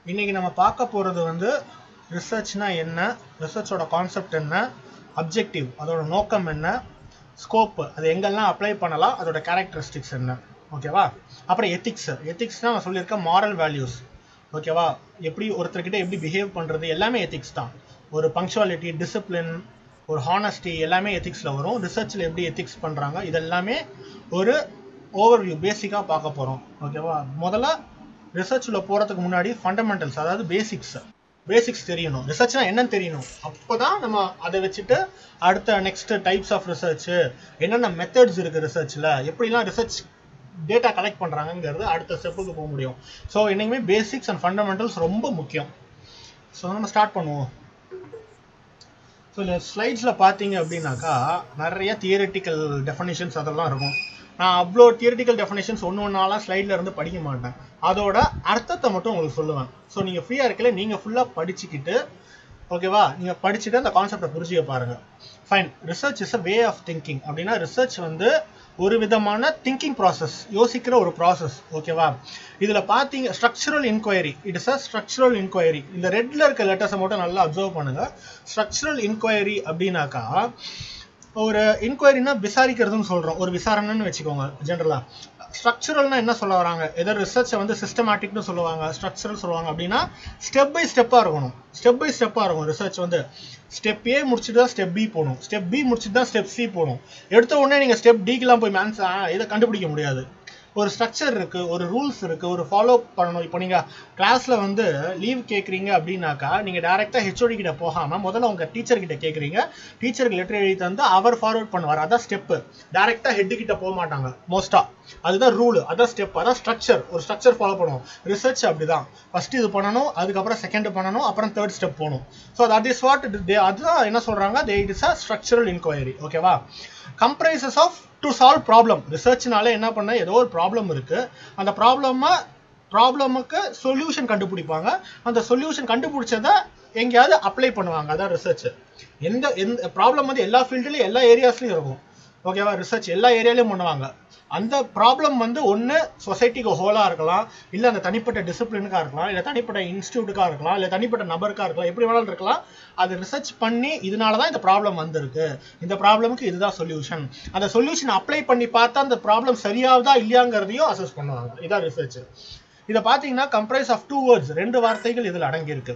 இன்னைக்கு நம்ம பார்க்க போகிறது வந்து ரிசர்ச்னா என்ன ரிசர்ச்சோட கான்செப்ட் என்ன அப்ஜெக்டிவ் அதோட நோக்கம் என்ன ஸ்கோப் அது எங்கெல்லாம் அப்ளை பண்ணலாம் அதோட கேரக்டரிஸ்டிக்ஸ் என்ன ஓகேவா அப்புறம் எத்திக்ஸ் எத்திக்ஸ்னால் நான் சொல்லியிருக்கேன் மாரல் வேல்யூஸ் ஓகேவா எப்படி ஒருத்தர்கிட்ட எப்படி பிஹேவ் பண்ணுறது எல்லாமே எத்திக்ஸ் தான் ஒரு பங்க்சுவாலிட்டி டிசிப்ளின் ஒரு ஹானஸ்டி எல்லாமே எத்திக்ஸில் வரும் ரிசர்ச்சில் எப்படி எத்திக்ஸ் பண்ணுறாங்க இதெல்லாமே ஒரு ஓவர்வியூ பேசிக்காக பார்க்க போகிறோம் ஓகேவா முதல்ல ரிசர்ச்சில் போகிறதுக்கு முன்னாடி ஃபண்டமெண்டல்ஸ் அதாவது பேசிக்ஸ் பேசிக்ஸ் தெரியணும் ரிசர்ச்னா என்னன்னு தெரியணும் அப்போதான் நம்ம அதை வச்சுட்டு அடுத்த நெக்ஸ்ட் டைப்ஸ் ஆஃப் ரிசர்ச் என்னென்ன மெத்தட்ஸ் இருக்கு ரிசர்ச்சில் எப்படிலாம் ரிசர்ச் டேட்டா கலெக்ட் பண்ணுறாங்கங்கிறது அடுத்த ஸ்டெப்புக்கு போக முடியும் ஸோ என்னைக்குமே பேசிக்ஸ் அண்ட் ஃபண்டமெண்டல்ஸ் ரொம்ப முக்கியம் ஸோ நம்ம ஸ்டார்ட் பண்ணுவோம் ஸோ இந்த ஸ்லைட்ஸில் பார்த்தீங்க அப்படின்னாக்கா நிறைய தியரிட்டிக்கல் டெஃபனிஷன்ஸ் அதெல்லாம் இருக்கும் நான் அவ்வளோ தியரிட்டிக்கல் டெஃபனிஷன்ஸ் ஒன்று ஒன்றாலாம் ஸ்லைடில் இருந்து படிக்க மாட்டேன் அதோட அர்த்தத்தை மட்டும் உங்களுக்கு சொல்லுவேன் ஸோ நீங்கள் ஃப்ரீயாக இருக்கல நீங்கள் ஃபுல்லாக படிச்சுக்கிட்டு ஓகேவா நீங்கள் படிச்சுட்டு அந்த கான்செப்டை புரிஞ்சுக்க பாருங்கள் fine research is a way of thinking அப்படின்னா ரிசர்ச் வந்து ஒரு விதமான திங்கிங் ப்ராசஸ் யோசிக்கிற ஒரு ப்ராசஸ் ஓகேவா இதில் பார்த்தீங்க structural inquiry it is a structural inquiry இந்த ரெட்டில் இருக்க லெட்டர்ஸை மட்டும் நல்லா அப்சர்வ் பண்ணுங்கள் ஸ்ட்ரக்சரல் இன்கொயரி அப்படின்னாக்கா ஒரு இன்கொயரினா விசாரிக்கிறதுன்னு சொல்கிறோம் ஒரு விசாரணைன்னு வச்சுக்கோங்க ஜென்ரலாக ஸ்ட்ரக்சரல்னா என்ன சொல்ல வராங்க ஏதோ ரிசர்ச்சை வந்து சிஸ்டமேட்டிக்னு சொல்லுவாங்க ஸ்ட்ரக்சரல் சொல்லுவாங்க அப்படின்னா ஸ்டெப் பை ஸ்டெப்பாக இருக்கணும் ஸ்டெப் பை ஸ்டெப்பாக இருக்கும் ரிசர்ச் வந்து ஸ்டெப் ஏ முடிச்சுட்டு தான் ஸ்டெப் பி போகணும் ஸ்டெப் பி முடிச்சுட்டு தான் ஸ்டெப் சி போகணும் எடுத்த உடனே நீங்கள் ஸ்டெப் டிக்கெலாம் போய் மேன்ஸ் இதை கண்டுபிடிக்க முடியாது ஒரு ஸ்ட்ரக்சர் இருக்கு ஒரு ரூல்ஸ் இருக்கு ஒரு ஃபாலோ பண்ணணும் இப்போ நீங்க கிளாஸ்ல வந்து லீவ் கேட்குறீங்க அப்படின்னாக்கா நீங்க டேரக்டா ஹெச்ஓடி கிட்ட போகாம முதல்ல உங்க டீச்சர் கிட்ட கேட்குறீங்க டீச்சருக்கு லெட்டர் எழுதி தந்து அவர் ஃபார்வர்ட் பண்ணுவார் அதான் ஸ்டெப் டேரக்டா ஹெட் கிட்ட போக மாட்டாங்க மோஸ்டா அதுதான் ரூல் அதான் ஸ்டெப் அதான் ஸ்ட்ரக்சர் ஒரு ஸ்ட்ரக்சர் ஃபாலோ பண்ணுவோம் ரிசர்ச் அப்படிதான் ஃபர்ஸ்ட் இது பண்ணணும் அதுக்கப்புறம் செகண்ட் பண்ணணும் அப்புறம் தேர்ட் ஸ்டெப் போகணும் ஸோ தட் இஸ் வாட் அதுதான் என்ன சொல்றாங்க they it is a structural inquiry ஓகேவா comprises of to solve problem ரிசர்ச்னால என்ன பண்ண ஏதோ ஒரு ப்ராப்ளம் இருக்கு அந்த ப்ராப்ளமா ப்ராப்ளமுக்கு சொல்யூஷன் கண்டுபிடிப்பாங்க அந்த சொல்யூஷன் கண்டுபிடிச்சதை எங்கேயாவது அப்ளை பண்ணுவாங்க அதான் ரிசர்ச் எந்த எந்த ப்ராப்ளம் வந்து எல்லா ஃபீல்டுலையும் எல்லா ஏரியாஸ்லையும் இருக்கும் ஓகேவா ரிசர்ச் எல்லா ஏரியாலையும் பண்ணுவாங்க அந்த ப்ராப்ளம் வந்து ஒன்று சொசைட்டிக்கு ஹோலாக இருக்கலாம் இல்லை அந்த தனிப்பட்ட டிசிப்ளினுக்காக இருக்கலாம் இல்லை தனிப்பட்ட இன்ஸ்டியூட்டுக்காக இருக்கலாம் இல்லை தனிப்பட்ட நபருக்காக இருக்கலாம் எப்படி வேணாலும் இருக்கலாம் அது ரிசர்ச் பண்ணி இதனால தான் இந்த ப்ராப்ளம் வந்திருக்கு இந்த ப்ராப்ளமுக்கு இதுதான் சொல்யூஷன் அந்த சொல்யூஷன் அப்ளை பண்ணி பார்த்தா அந்த ப்ராப்ளம் சரியாகுதா இல்லையாங்கிறதையும் அசஸ் பண்ணுவாங்க இதான் ரிசர்ச் இதை பார்த்தீங்கன்னா கம்ப்ரைஸ் ஆஃப் டூ வேர்ட்ஸ் ரெண்டு வார்த்தைகள் இதில் அடங்கியிருக்கு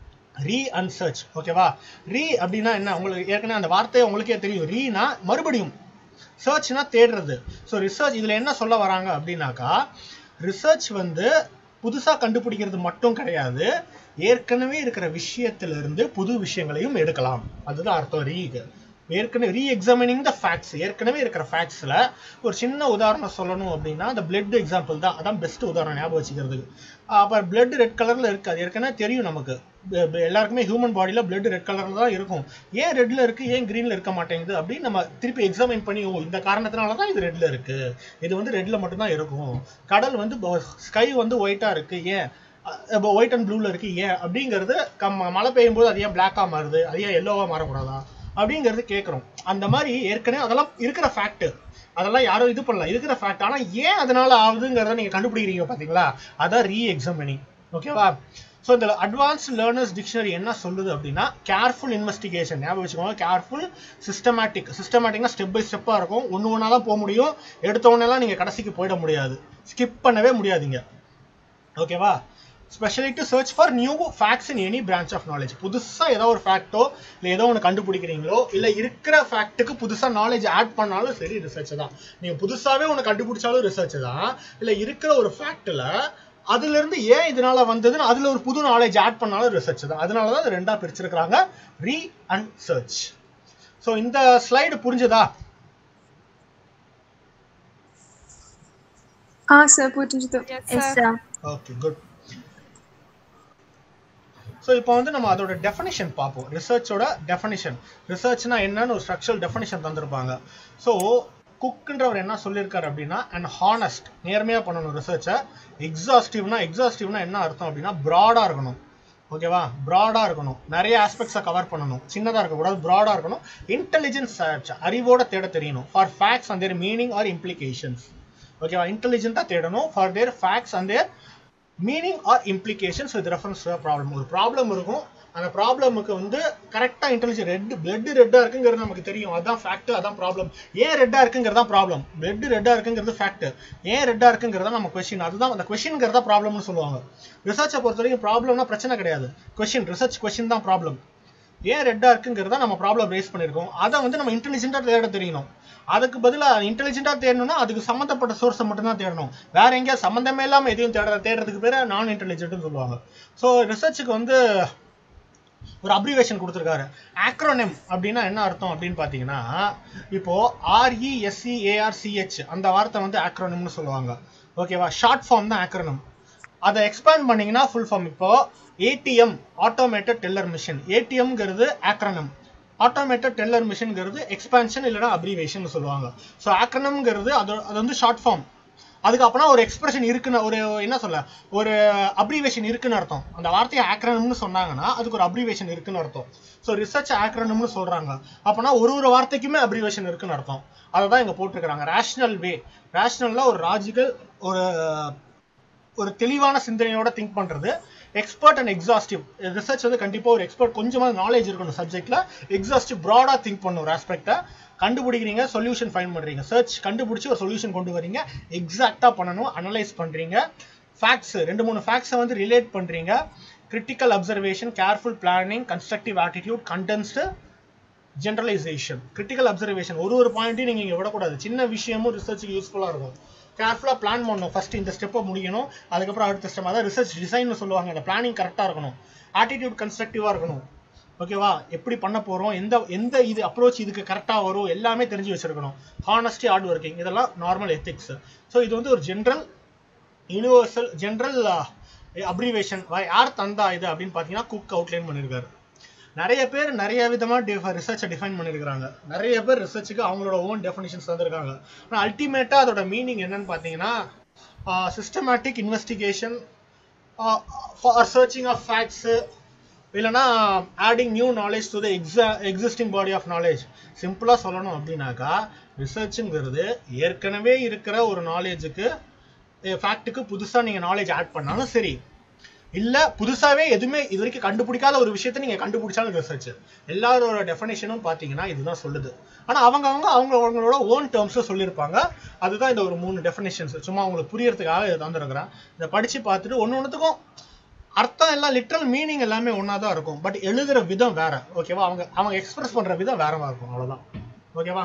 ரீ அண்ட் சர்ச் ஓகேவா ரீ அப்படின்னா என்ன உங்களுக்கு ஏற்கனவே அந்த வார்த்தையை உங்களுக்கே தெரியும் ரீனா மறுபடியும் சர்ச்னா தேடுறது ஸோ ரிசர்ச் இதில் என்ன சொல்ல வராங்க அப்படின்னாக்கா ரிசர்ச் வந்து புதுசாக கண்டுபிடிக்கிறது மட்டும் கிடையாது ஏற்கனவே இருக்கிற விஷயத்திலிருந்து புது விஷயங்களையும் எடுக்கலாம் அதுதான் அர்த்தம் ரீக்கு ஏற்கனவே ரீ எக்ஸாமினிங் த ஃபேக்ட்ஸ் ஏற்கனவே இருக்கிற ஃபேக்ட்ஸில் ஒரு சின்ன உதாரணம் சொல்லணும் அப்படின்னா அந்த பிளட் எக்ஸாம்பிள் தான் அதான் பெஸ்ட் உதாரணம் ஞாபகம் வச்சுக்கிறதுக்கு அப்போ பிளட் ரெட் கலரில் இருக்குது அது ஏற்கனவே தெரியும் நமக்கு எல்லாருக்குமே ஹியூமன் பாடியில் பிளட் ரெட் கலரில் தான் இருக்கும் ஏன் ரெட்டில் இருக்குது ஏன் க்ரீனில் இருக்க மாட்டேங்குது அப்படின்னு நம்ம திருப்பி எக்ஸாமின் பண்ணி ஓ இந்த காரணத்தினால தான் இது ரெட்டில் இருக்குது இது வந்து ரெட்டில் மட்டும்தான் இருக்கும் கடல் வந்து ஸ்கை வந்து ஒயிட்டாக இருக்குது ஏன் இப்போ ஒயிட் அண்ட் ப்ளூவில் இருக்குது ஏன் அப்படிங்கிறது கம் மழை பெய்யும் போது அது ஏன் பிளாக்காக மாறுது அது ஏன் எல்லோவாக மாறக்கூடாதா அப்படிங்கிறது கேட்குறோம் அந்த மாதிரி ஏற்கனவே அதெல்லாம் இருக்கிற ஃபேக்ட் அதெல்லாம் யாரும் இது பண்ணல இருக்கிற ஃபேக்ட் ஆனால் ஏன் அதனால ஆகுதுங்கிறத நீங்கள் கண்டுபிடிக்கிறீங்க பார்த்தீங்களா அதான் ரீ எக்ஸாமினிங் ஓகேவா ஸோ இந்த அட்வான்ஸ் லேர்னர்ஸ் டிக்ஷனரி என்ன சொல்லுது அப்படின்னா கேர்ஃபுல் இன்வெஸ்டிகேஷன் ஞாபகம் வச்சுக்கோங்க கேர்ஃபுல் சிஸ்டமேட்டிக் சிஸ்டமேட்டிக்னா ஸ்டெப் பை ஸ்டெப்பாக இருக்கும் ஒன்று ஒன்றா தான் போக முடியும் எடுத்த உடனேலாம் நீங்கள் கடைசிக்கு போயிட முடியாது ஸ்கிப் பண்ணவே முடியாதுங்க ஓகேவா specially to search for new facts in any branch of knowledge புதுசாக ஏதோ ஒரு ஃபேக்டோ இல்லை ஏதோ ஒன்று கண்டுபிடிக்கிறீங்களோ இல்லை இருக்கிற ஃபேக்ட்டுக்கு புதுசாக நாலேஜ் ஆட் பண்ணாலும் சரி ரிசர்ச் தான் நீங்கள் புதுசாகவே ஒன்று கண்டுபிடிச்சாலும் ரிசர்ச் தான் இல்லை இருக்கிற ஒரு ஃபேக்டில் அதுல இருந்து ஏன் இதனால வந்ததுன்னு அதுல ஒரு புது நாலேஜ் ஆட் பண்ணாலும் ரிசர்ச் தான் அதனால தான் ரெண்டா பிரிச்சிருக்கிறாங்க ரீ அண்ட் சர்ச் ஸோ இந்த ஸ்லைடு புரிஞ்சதா ஆ சார் புரிஞ்சுது yes sir okay good so இப்போ வந்து நம்ம அதோட டெஃபனிஷன் பார்ப்போம் ரிசர்ச்சோட டெஃபனிஷன் ரிசர்ச்னா என்னன்னு ஒரு ஸ்ட்ரக்சரல் டெஃபனிஷன் தந்திருப்பாங்க ஸோ குக்குன்றவர் என்ன சொல்லியிருக்காரு அப்படின்னா அண்ட் ஹானஸ்ட் நேர்மையாக பண்ணணும் ரிசர்ச்சை எக்ஸாஸ்டிவ்னா எக்ஸாஸ்டிவ்னா என்ன அர்த்தம் அப்படின்னா ப்ராடாக இருக்கணும் ஓகேவா ப்ராடாக இருக்கணும் நிறைய ஆஸ்பெக்ட்ஸை கவர் பண்ணணும் சின்னதாக இருக்கக்கூடாது ப்ராடாக இருக்கணும் இன்டெலிஜென்ஸ் அறிவோட தேட தெரியணும் for facts and their meaning or implications ஓகேவா இன்டெலிஜென்ட்டாக தேடணும் for their facts and their meaning or implications with reference to problem ஒரு ப்ராப்ளம் இருக்கும் அந்த ப்ராப்ளமுக்கு வந்து கரெக்டாக இன்டெலிஜென்ட் ரெட் பிளட் ரெட்டாக இருக்குங்கிறது நமக்கு தெரியும் அதான் ஃபேக்ட் அதான் ப்ராப்ளம் ஏன் ரெட்டாக இருக்குங்கிறது தான் ப்ராப்ளம் பிளட் ரெட்டாக இருக்குங்கிறது ஃபேக்ட் ஏன் ரெட்டாக இருக்குங்கிறது தான் நம்ம கொஸ்டின் அதுதான் அந்த கொஸ்டின்ங்கிறதா ப்ராப்ளம்னு சொல்லுவாங்க ரிசர்ச்சை பொறுத்த வரைக்கும் ப்ராப்ளம்னா பிரச்சனை கிடையாது கொஸ்டின் ரிசர்ச் கொஸ்டின் தான் ப்ராப்ளம் ஏன் ரெட்டாக இருக்குங்கிறத நம்ம ப்ராப்ளம் ரேஸ் பண்ணியிருக்கோம் அதை வந்து நம்ம இன்டெலிஜென்ட்டாக தேட தெரியணும் அதுக்கு பதிலாக இன்டெலிஜென்ட்டாக தேடணும்னா அதுக்கு சம்மந்தப்பட்ட சோர்ஸை மட்டும் தான் தேடணும் வேற எங்கேயா சம்மந்தமே இல்லாமல் எதையும் தேட தேடுறதுக்கு பேர் நான் இன்டெலிஜென்ட்னு சொல்லுவாங்க ஸோ ரிசர்ச்சுக்கு வந்து ஒரு அப்ரிவேஷன் கொடுத்துருக்காரு ஆக்ரோனிம் அப்படின்னா என்ன அர்த்தம் அப்படின்னு பார்த்தீங்கன்னா இப்போ ஆர்இஎஸ்சிஏஆர்சிஹெச் அந்த வார்த்தை வந்து ஆக்ரோனிம்னு சொல்லுவாங்க ஓகேவா ஷார்ட் ஃபார்ம் தான் ஆக்ரோனிம் அதை எக்ஸ்பேண்ட் பண்ணீங்கன்னா ஃபுல் ஃபார்ம் இப்போ ஏடிஎம் ஆட்டோமேட்டட் டெல்லர் மிஷின் ஏடிஎம்ங்கிறது ஆக்ரனம் ஆட்டோமேட்டட் டெல்லர் மிஷின்ங்கிறது எக்ஸ்பான்ஷன் இல்லைனா அப்ரிவேஷன் சொல்லுவாங்க ஸோ ஆக்ரனம்ங்கிறது அது அது வந்து ஷார்ட் ஃபார்ம் அதுக்கு அப்புறம் ஒரு எக்ஸ்பிரஷன் இருக்குன்னு ஒரு என்ன சொல்ல ஒரு அப்ரிவேஷன் இருக்குன்னு அர்த்தம் அந்த வார்த்தையை ஆக்ரனம்னு சொன்னாங்கன்னா அதுக்கு ஒரு அப்ரிவேஷன் இருக்குன்னு அர்த்தம் ஸோ ரிசர்ச் ஆக்ரனம்னு சொல்றாங்க அப்போனா ஒரு ஒரு வார்த்தைக்குமே அப்ரிவேஷன் இருக்குன்னு அர்த்தம் அதை தான் இங்கே போட்டிருக்கிறாங்க ரேஷனல் வே ரேஷனல்ல ஒரு லாஜிக்கல் ஒரு ஒரு தெளிவான சிந்தனையோட திங்க் பண்றது எக்ஸ்பர்ட் அண்ட் எக்ஸாஸ்டிவ் ரிசர்ச் வந்து கண்டிப்பா ஒரு எக்ஸ்பர்ட் கொஞ்சமா நாலேஜ் இருக்கணும் சப்ஜெக்ட்ல எக்ஸாஸ்டிவ் ப்ராடா திங்க் பண்ணும் ஒரு ஆஸ்பெக்டை கண்டுபிடிக்கிறீங்க சொல்யூஷன் ஃபைன் பண்றீங்க சர்ச் கண்டுபிடிச்சி ஒரு சொல்யூஷன் கொண்டு வரீங்க எக்ஸாக்டா பண்ணணும் அனலைஸ் பண்றீங்க ஃபேக்ட்ஸ் ரெண்டு மூணு ஃபேக்ட்ஸை வந்து ரிலேட் பண்றீங்க critical observation careful planning constructive attitude condensed generalisation critical observation ஒரு ஒரு பாயிண்ட்டையும் நீங்க இங்க விடக்கூடாது சின்ன விஷயமும் ரிசர்ச்சுக்கு யூஸ்ஃபுல்லா இருக்கும் கேர்ஃபுல்லாக பிளான் பண்ணணும் ஃபர்ஸ்ட் இந்த ஸ்டெப்பை முடிக்கணும் அதுக்கப்புறம் அடுத்த ஸ்டெப் அதான் ரிசர்ச் டிசைன் சொல்லுவாங்க அந்த பிளானிங் கரெக்டாக இருக்கணும் ஆட்டிடியூட் கன்ஸ்ட்ரக்டிவாக இருக்கணும் ஓகேவா எப்படி பண்ண போகிறோம் எந்த எந்த இது அப்ரோச் இதுக்கு கரெக்டாக வரும் எல்லாமே தெரிஞ்சு வச்சிருக்கணும் ஹானஸ்டி ஹார்ட் ஒர்க்கிங் இதெல்லாம் நார்மல் எத்திக்ஸ் ஸோ இது வந்து ஒரு ஜென்ரல் யூனிவர்சல் ஜென்ரல் அப்ரிவேஷன் யார் தந்தா இது அப்படின்னு பார்த்தீங்கன்னா குக் அவுட்லைன் பண்ணியிருக்காரு நிறைய பேர் நிறைய விதமாக ரிசர்ச்சை டிஃபைன் பண்ணியிருக்காங்க நிறைய பேர் ரிசர்ச்சுக்கு அவங்களோட ஓன் டெஃபினிஷன்ஸ் தந்திருக்காங்க ஆனால் அல்டிமேட்டாக அதோட மீனிங் என்னன்னு பார்த்தீங்கன்னா systematic investigation for searching of facts இல்லைனா adding new knowledge to the exa existing body of knowledge சிம்பிளாக சொல்லணும் அப்படின்னாக்கா ரிசர்ச்சுங்கிறது ஏற்கனவே இருக்கிற ஒரு நாலேஜுக்கு ஃபேக்ட்டுக்கு புதுசாக நீங்கள் நாலேஜ் ஆட் பண்ணாலும் சரி இல்ல புதுசாவே எதுவுமே இது வரைக்கும் கண்டுபிடிக்காத ஒரு விஷயத்த நீங்க கண்டுபிடிச்சாலும் ரிசர்ச் எல்லாரோட டெஃபினேஷனும் பாத்தீங்கன்னா இதுதான் சொல்லுது ஆனா அவங்க அவங்க அவங்க அவங்களோட ஓன் டேர்ம்ஸ்ல சொல்லியிருப்பாங்க அதுதான் இந்த ஒரு மூணு டெஃபினேஷன்ஸ் சும்மா உங்களுக்கு புரியறதுக்காக இதை தந்துருக்கிறேன் இதை படிச்சு பார்த்துட்டு ஒன்னு ஒன்றுத்துக்கும் அர்த்தம் எல்லாம் லிட்ரல் மீனிங் எல்லாமே ஒன்னா தான் இருக்கும் பட் எழுதுற விதம் வேற ஓகேவா அவங்க அவங்க எக்ஸ்பிரஸ் பண்ற விதம் வேறவா இருக்கும் அவ்வளவுதான் ஓகேவா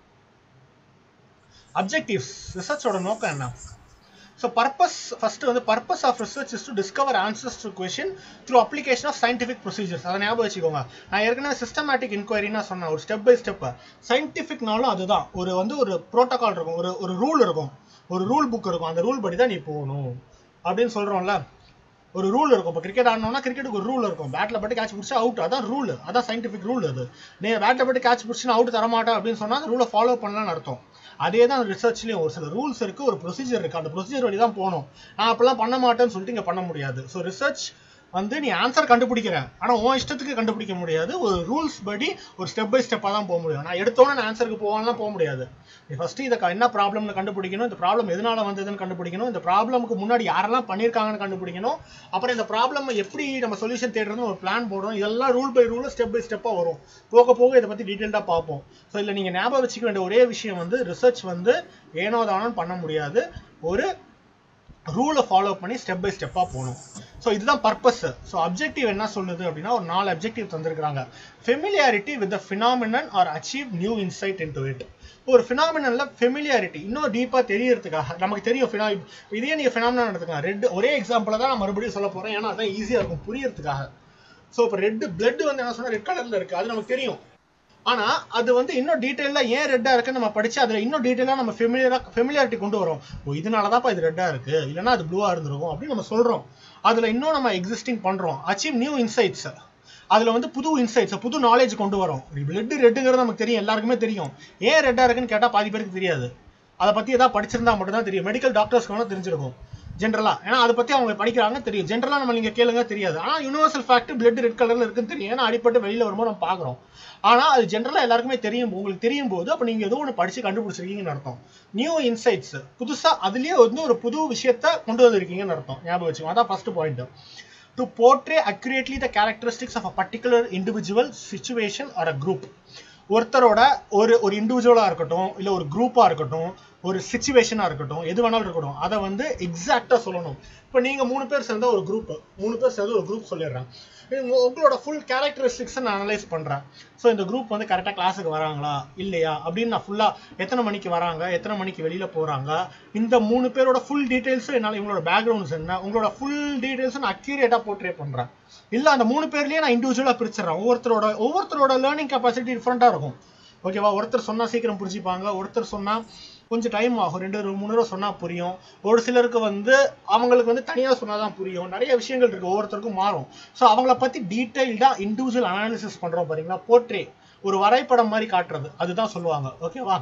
அப்ஜெக்டிவ்ஸ் ரிசர்ச்சோட நோக்கம் என்ன ஸோ பர்பஸ் ஃபர்ஸ்ட் வந்து purpose of research is to discover answers to question through application of scientific procedures அதை ஞாபகம் வச்சுக்கோங்க நான் ஏற்கனவே சிஸ்டமேட்டிக் இன்கொயரினா சொன்னேன் ஒரு ஸ்டெப் பை ஸ்டெப் சயின்டிஃபிக்னாலும் அதுதான் ஒரு வந்து ஒரு ப்ரோட்டோகால் இருக்கும் ஒரு ஒரு ரூல் இருக்கும் ஒரு ரூல் புக் இருக்கும் அந்த ரூல் படி தான் நீ போகணும் அப்படின்னு சொல்றோம்ல ஒரு ரூல் இருக்கும் இப்போ கிரிக்கெட் ஆடணும்னா கிரிக்கெட்டுக்கு ஒரு ரூல் இருக்கும் பேட்டில் பட்டு கேட்ச் பிடிச்சா அவுட் அதான் ரூல் அதான் சயின்டிஃபிக் ரூல் அது நீ பேட்டில் பட்டு கேட்ச் பிடிச்சினா அவுட் தரமாட்டேன் அப்படின்னு சொன்னா அந்த ரூலை ஃபாலோ பண்ணலாம்னு அர்த்தம் அதே தான் ரிசர்ச்லயும் ஒரு சில ரூல்ஸ் இருக்கு ஒரு ப்ரொசீஜர் இருக்கு அந்த ப்ரொசீஜர் வழி தான் போகணும் நான் அப்பெல்லாம் பண்ண மாட்டேன்னு சொல்லிட்டு இங்க பண்ண முடியாது ஸோ ரிசர்ச் வந்து நீ ஆன்சர் கண்டுபிடிக்கிற ஆனா உன் இஷ்டத்துக்கு கண்டுபிடிக்க முடியாது ஒரு ரூல்ஸ் படி ஒரு ஸ்டெப் பை ஸ்டெப்பா தான் போக முடியும் நான் எடுத்தோன்னே நான் ஆன்சருக்கு போவான்லாம் போக முடியாது நீ ஃபர்ஸ்ட் இதை என்ன ப்ராப்ளம்னு கண்டுபிடிக்கணும் இந்த ப்ராப்ளம் எதனால வந்ததுன்னு கண்டுபிடிக்கணும் இந்த ப்ராப்ளமுக்கு முன்னாடி யாரெல்லாம் பண்ணியிருக்காங்கன்னு கண்டுபிடிக்கணும் அப்புறம் இந்த ப்ராப்ளம் எப்படி நம்ம சொல்யூஷன் தேடுறதுன்னு ஒரு பிளான் போடணும் இதெல்லாம் rule by rule step by ஸ்டெப்பா வரும் போக போக இதை பத்தி டீட்டெயில்டா பார்ப்போம் ஸோ இல்லை நீங்க ஞாபகம் வச்சுக்க வேண்டிய ஒரே விஷயம் வந்து ரிசர்ச் வந்து ஏனோ தானோன்னு பண்ண முடியாது ஒரு ரூலை ஃபாலோ பண்ணி ஸ்டெப் பை ஸ்டெப்பாக போகணும் ஸோ இதுதான் பர்பஸ் ஸோ அப்ஜெக்டிவ் என்ன சொல்லுது அப்படின்னா ஒரு நாலு அப்ஜெக்டிவ் தந்திருக்காங்க familiarity with the phenomenon or achieve new insight into it ஒரு ஃபினாமினல்ல ஃபெமிலியாரிட்டி இன்னும் டீப்பாக தெரியறதுக்காக நமக்கு தெரியும் ஃபினா இதே நீங்கள் ஃபினாமினன் எடுத்துக்கலாம் ரெட் ஒரே எக்ஸாம்பிளை தான் நான் மறுபடியும் சொல்ல போகிறேன் ஏன்னா அதான் ஈஸியாக இருக்கும் புரியறதுக்காக ஸோ இப்போ ரெட் பிளட் வந்து என்ன சொன்னால் ரெட் கலரில் இருக்குது அது நமக்கு தெரியும் ஆனா அது வந்து இன்னும் டீடைலா ஏன் ரெட்டா இருக்குன்னு நம்ம படிச்சு அதுல இன்னும் டீடைலா நம்ம ஃபெமிலியரா ஃபெமிலியாரிட்டி கொண்டு வரோம் ஓ இதனாலதான்ப்பா இது ரெட்டா இருக்கு இல்லைன்னா அது ப்ளூவா இருந்திருக்கும் அப்படின்னு நம்ம சொல்றோம் அதுல இன்னும் நம்ம எக்ஸிஸ்டிங் பண்றோம் அச்சீவ் நியூ இன்சைட்ஸ் அதுல வந்து புது இன்சைட்ஸ் புது நாலேஜ் கொண்டு வரோம் பிளட் ரெட்டுங்கிறது நமக்கு தெரியும் எல்லாருக்குமே தெரியும் ஏன் ரெட்டா இருக்குன்னு கேட்டா பாதி பேருக்கு தெரியாது அதை பத்தி ஏதாவது படிச்சிருந்தா மட்டும் தான் தெரியும் மெடிக்கல் டாக்டர்ஸ்க்கு வேணா தெரிஞ்சிருக்கும் ஜென்ரலா ஏன்னா அதை பத்தி அவங்க படிக்கிறாங்க தெரியும் ஜென்ரலா நம்ம நீங்க கேளுங்க தெரியாது ஆனா யூனிவர்சல் ஃபேக்ட் பிளட் ரெட் கலர்ல இருக்குன்னு தெரியும் ஏன்னா அடிப்பட்டு வெளியில வரும்போது நம்ம பாக்குறோம் ஆனா அது ஜென்ரலா எல்லாருக்குமே தெரியும் உங்களுக்கு தெரியும் போது அப்ப நீங்க ஏதோ ஒன்று படிச்சு கண்டுபிடிச்சிருக்கீங்கன்னு அர்த்தம் நியூ இன்சைட்ஸ் புதுசா அதுலயே வந்து ஒரு புது விஷயத்த கொண்டு வந்திருக்கீங்கன்னு அர்த்தம் ஞாபகம் வச்சுக்கோங்க அதான் first point to portray accurately the characteristics of a particular individual situation or a group ஒருத்தரோட ஒரு ஒரு இண்டிவிஜுவலா இருக்கட்டும் இல்ல ஒரு குரூப்பா இருக்கட்டும் ஒரு சுச்சுவேஷனா இருக்கட்டும் எது வேணாலும் இருக்கட்டும் அதை வந்து எக்ஸாக்டா சொல்லணும் இப்போ நீங்க மூணு பேர் சேர்ந்தா ஒரு குரூப் மூணு பேர் சேர்ந்து ஒரு குரூப் சொல்லிடுறேன் உங்க- உங்களோட ஃபுல் கேரக்டரிஸ்டிக்ஸ் நான் அனலைஸ் பண்றேன் ஸோ இந்த குரூப் வந்து கரெக்டாக கிளாஸுக்கு வராங்களா இல்லையா அப்படின்னு நான் ஃபுல்லா எத்தனை மணிக்கு வராங்க எத்தனை மணிக்கு வெளியில போறாங்க இந்த மூணு பேரோட ஃபுல் டீடைல்ஸும் என்னால் இவங்களோட பேக்ரவுண்ட்ஸ் என்ன உங்களோட ஃபுல் டீடைல்ஸும் நான் அக்யூரேட்டா போர்ட்ரே பண்றேன் இல்ல அந்த மூணு பேர்லயே நான் இண்டிவிஜுவலா பிரிச்சிடறேன் ஒவ்வொருத்தரோட ஒவ்வொருத்தரோட லேர்னிங் கெப்பாசிட்டி டிஃப்ரெண்டா இருக்கும் ஓகேவா ஒருத்தர் சொன்னா சீக்கிரம் புரிஞ்சுப்பாங்க ஒருத்தர் சொன்னா கொஞ்சம் டைம் ஆகும் ரெண்டு ஒரு மூணு தடவை சொன்னா புரியும் ஒரு சிலருக்கு வந்து அவங்களுக்கு வந்து தனியா சொன்னாதான் புரியும் நிறைய விஷயங்கள் இருக்கு ஒவ்வொருத்தருக்கும் மாறும் ஸோ அவங்கள பத்தி டீடைல்டா இண்டிவிஜுவல் அனாலிசிஸ் பண்றோம் பாத்தீங்களா போர்ட்ரே ஒரு வரைபடம் மாதிரி காட்டுறது அதுதான் சொல்லுவாங்க ஓகேவா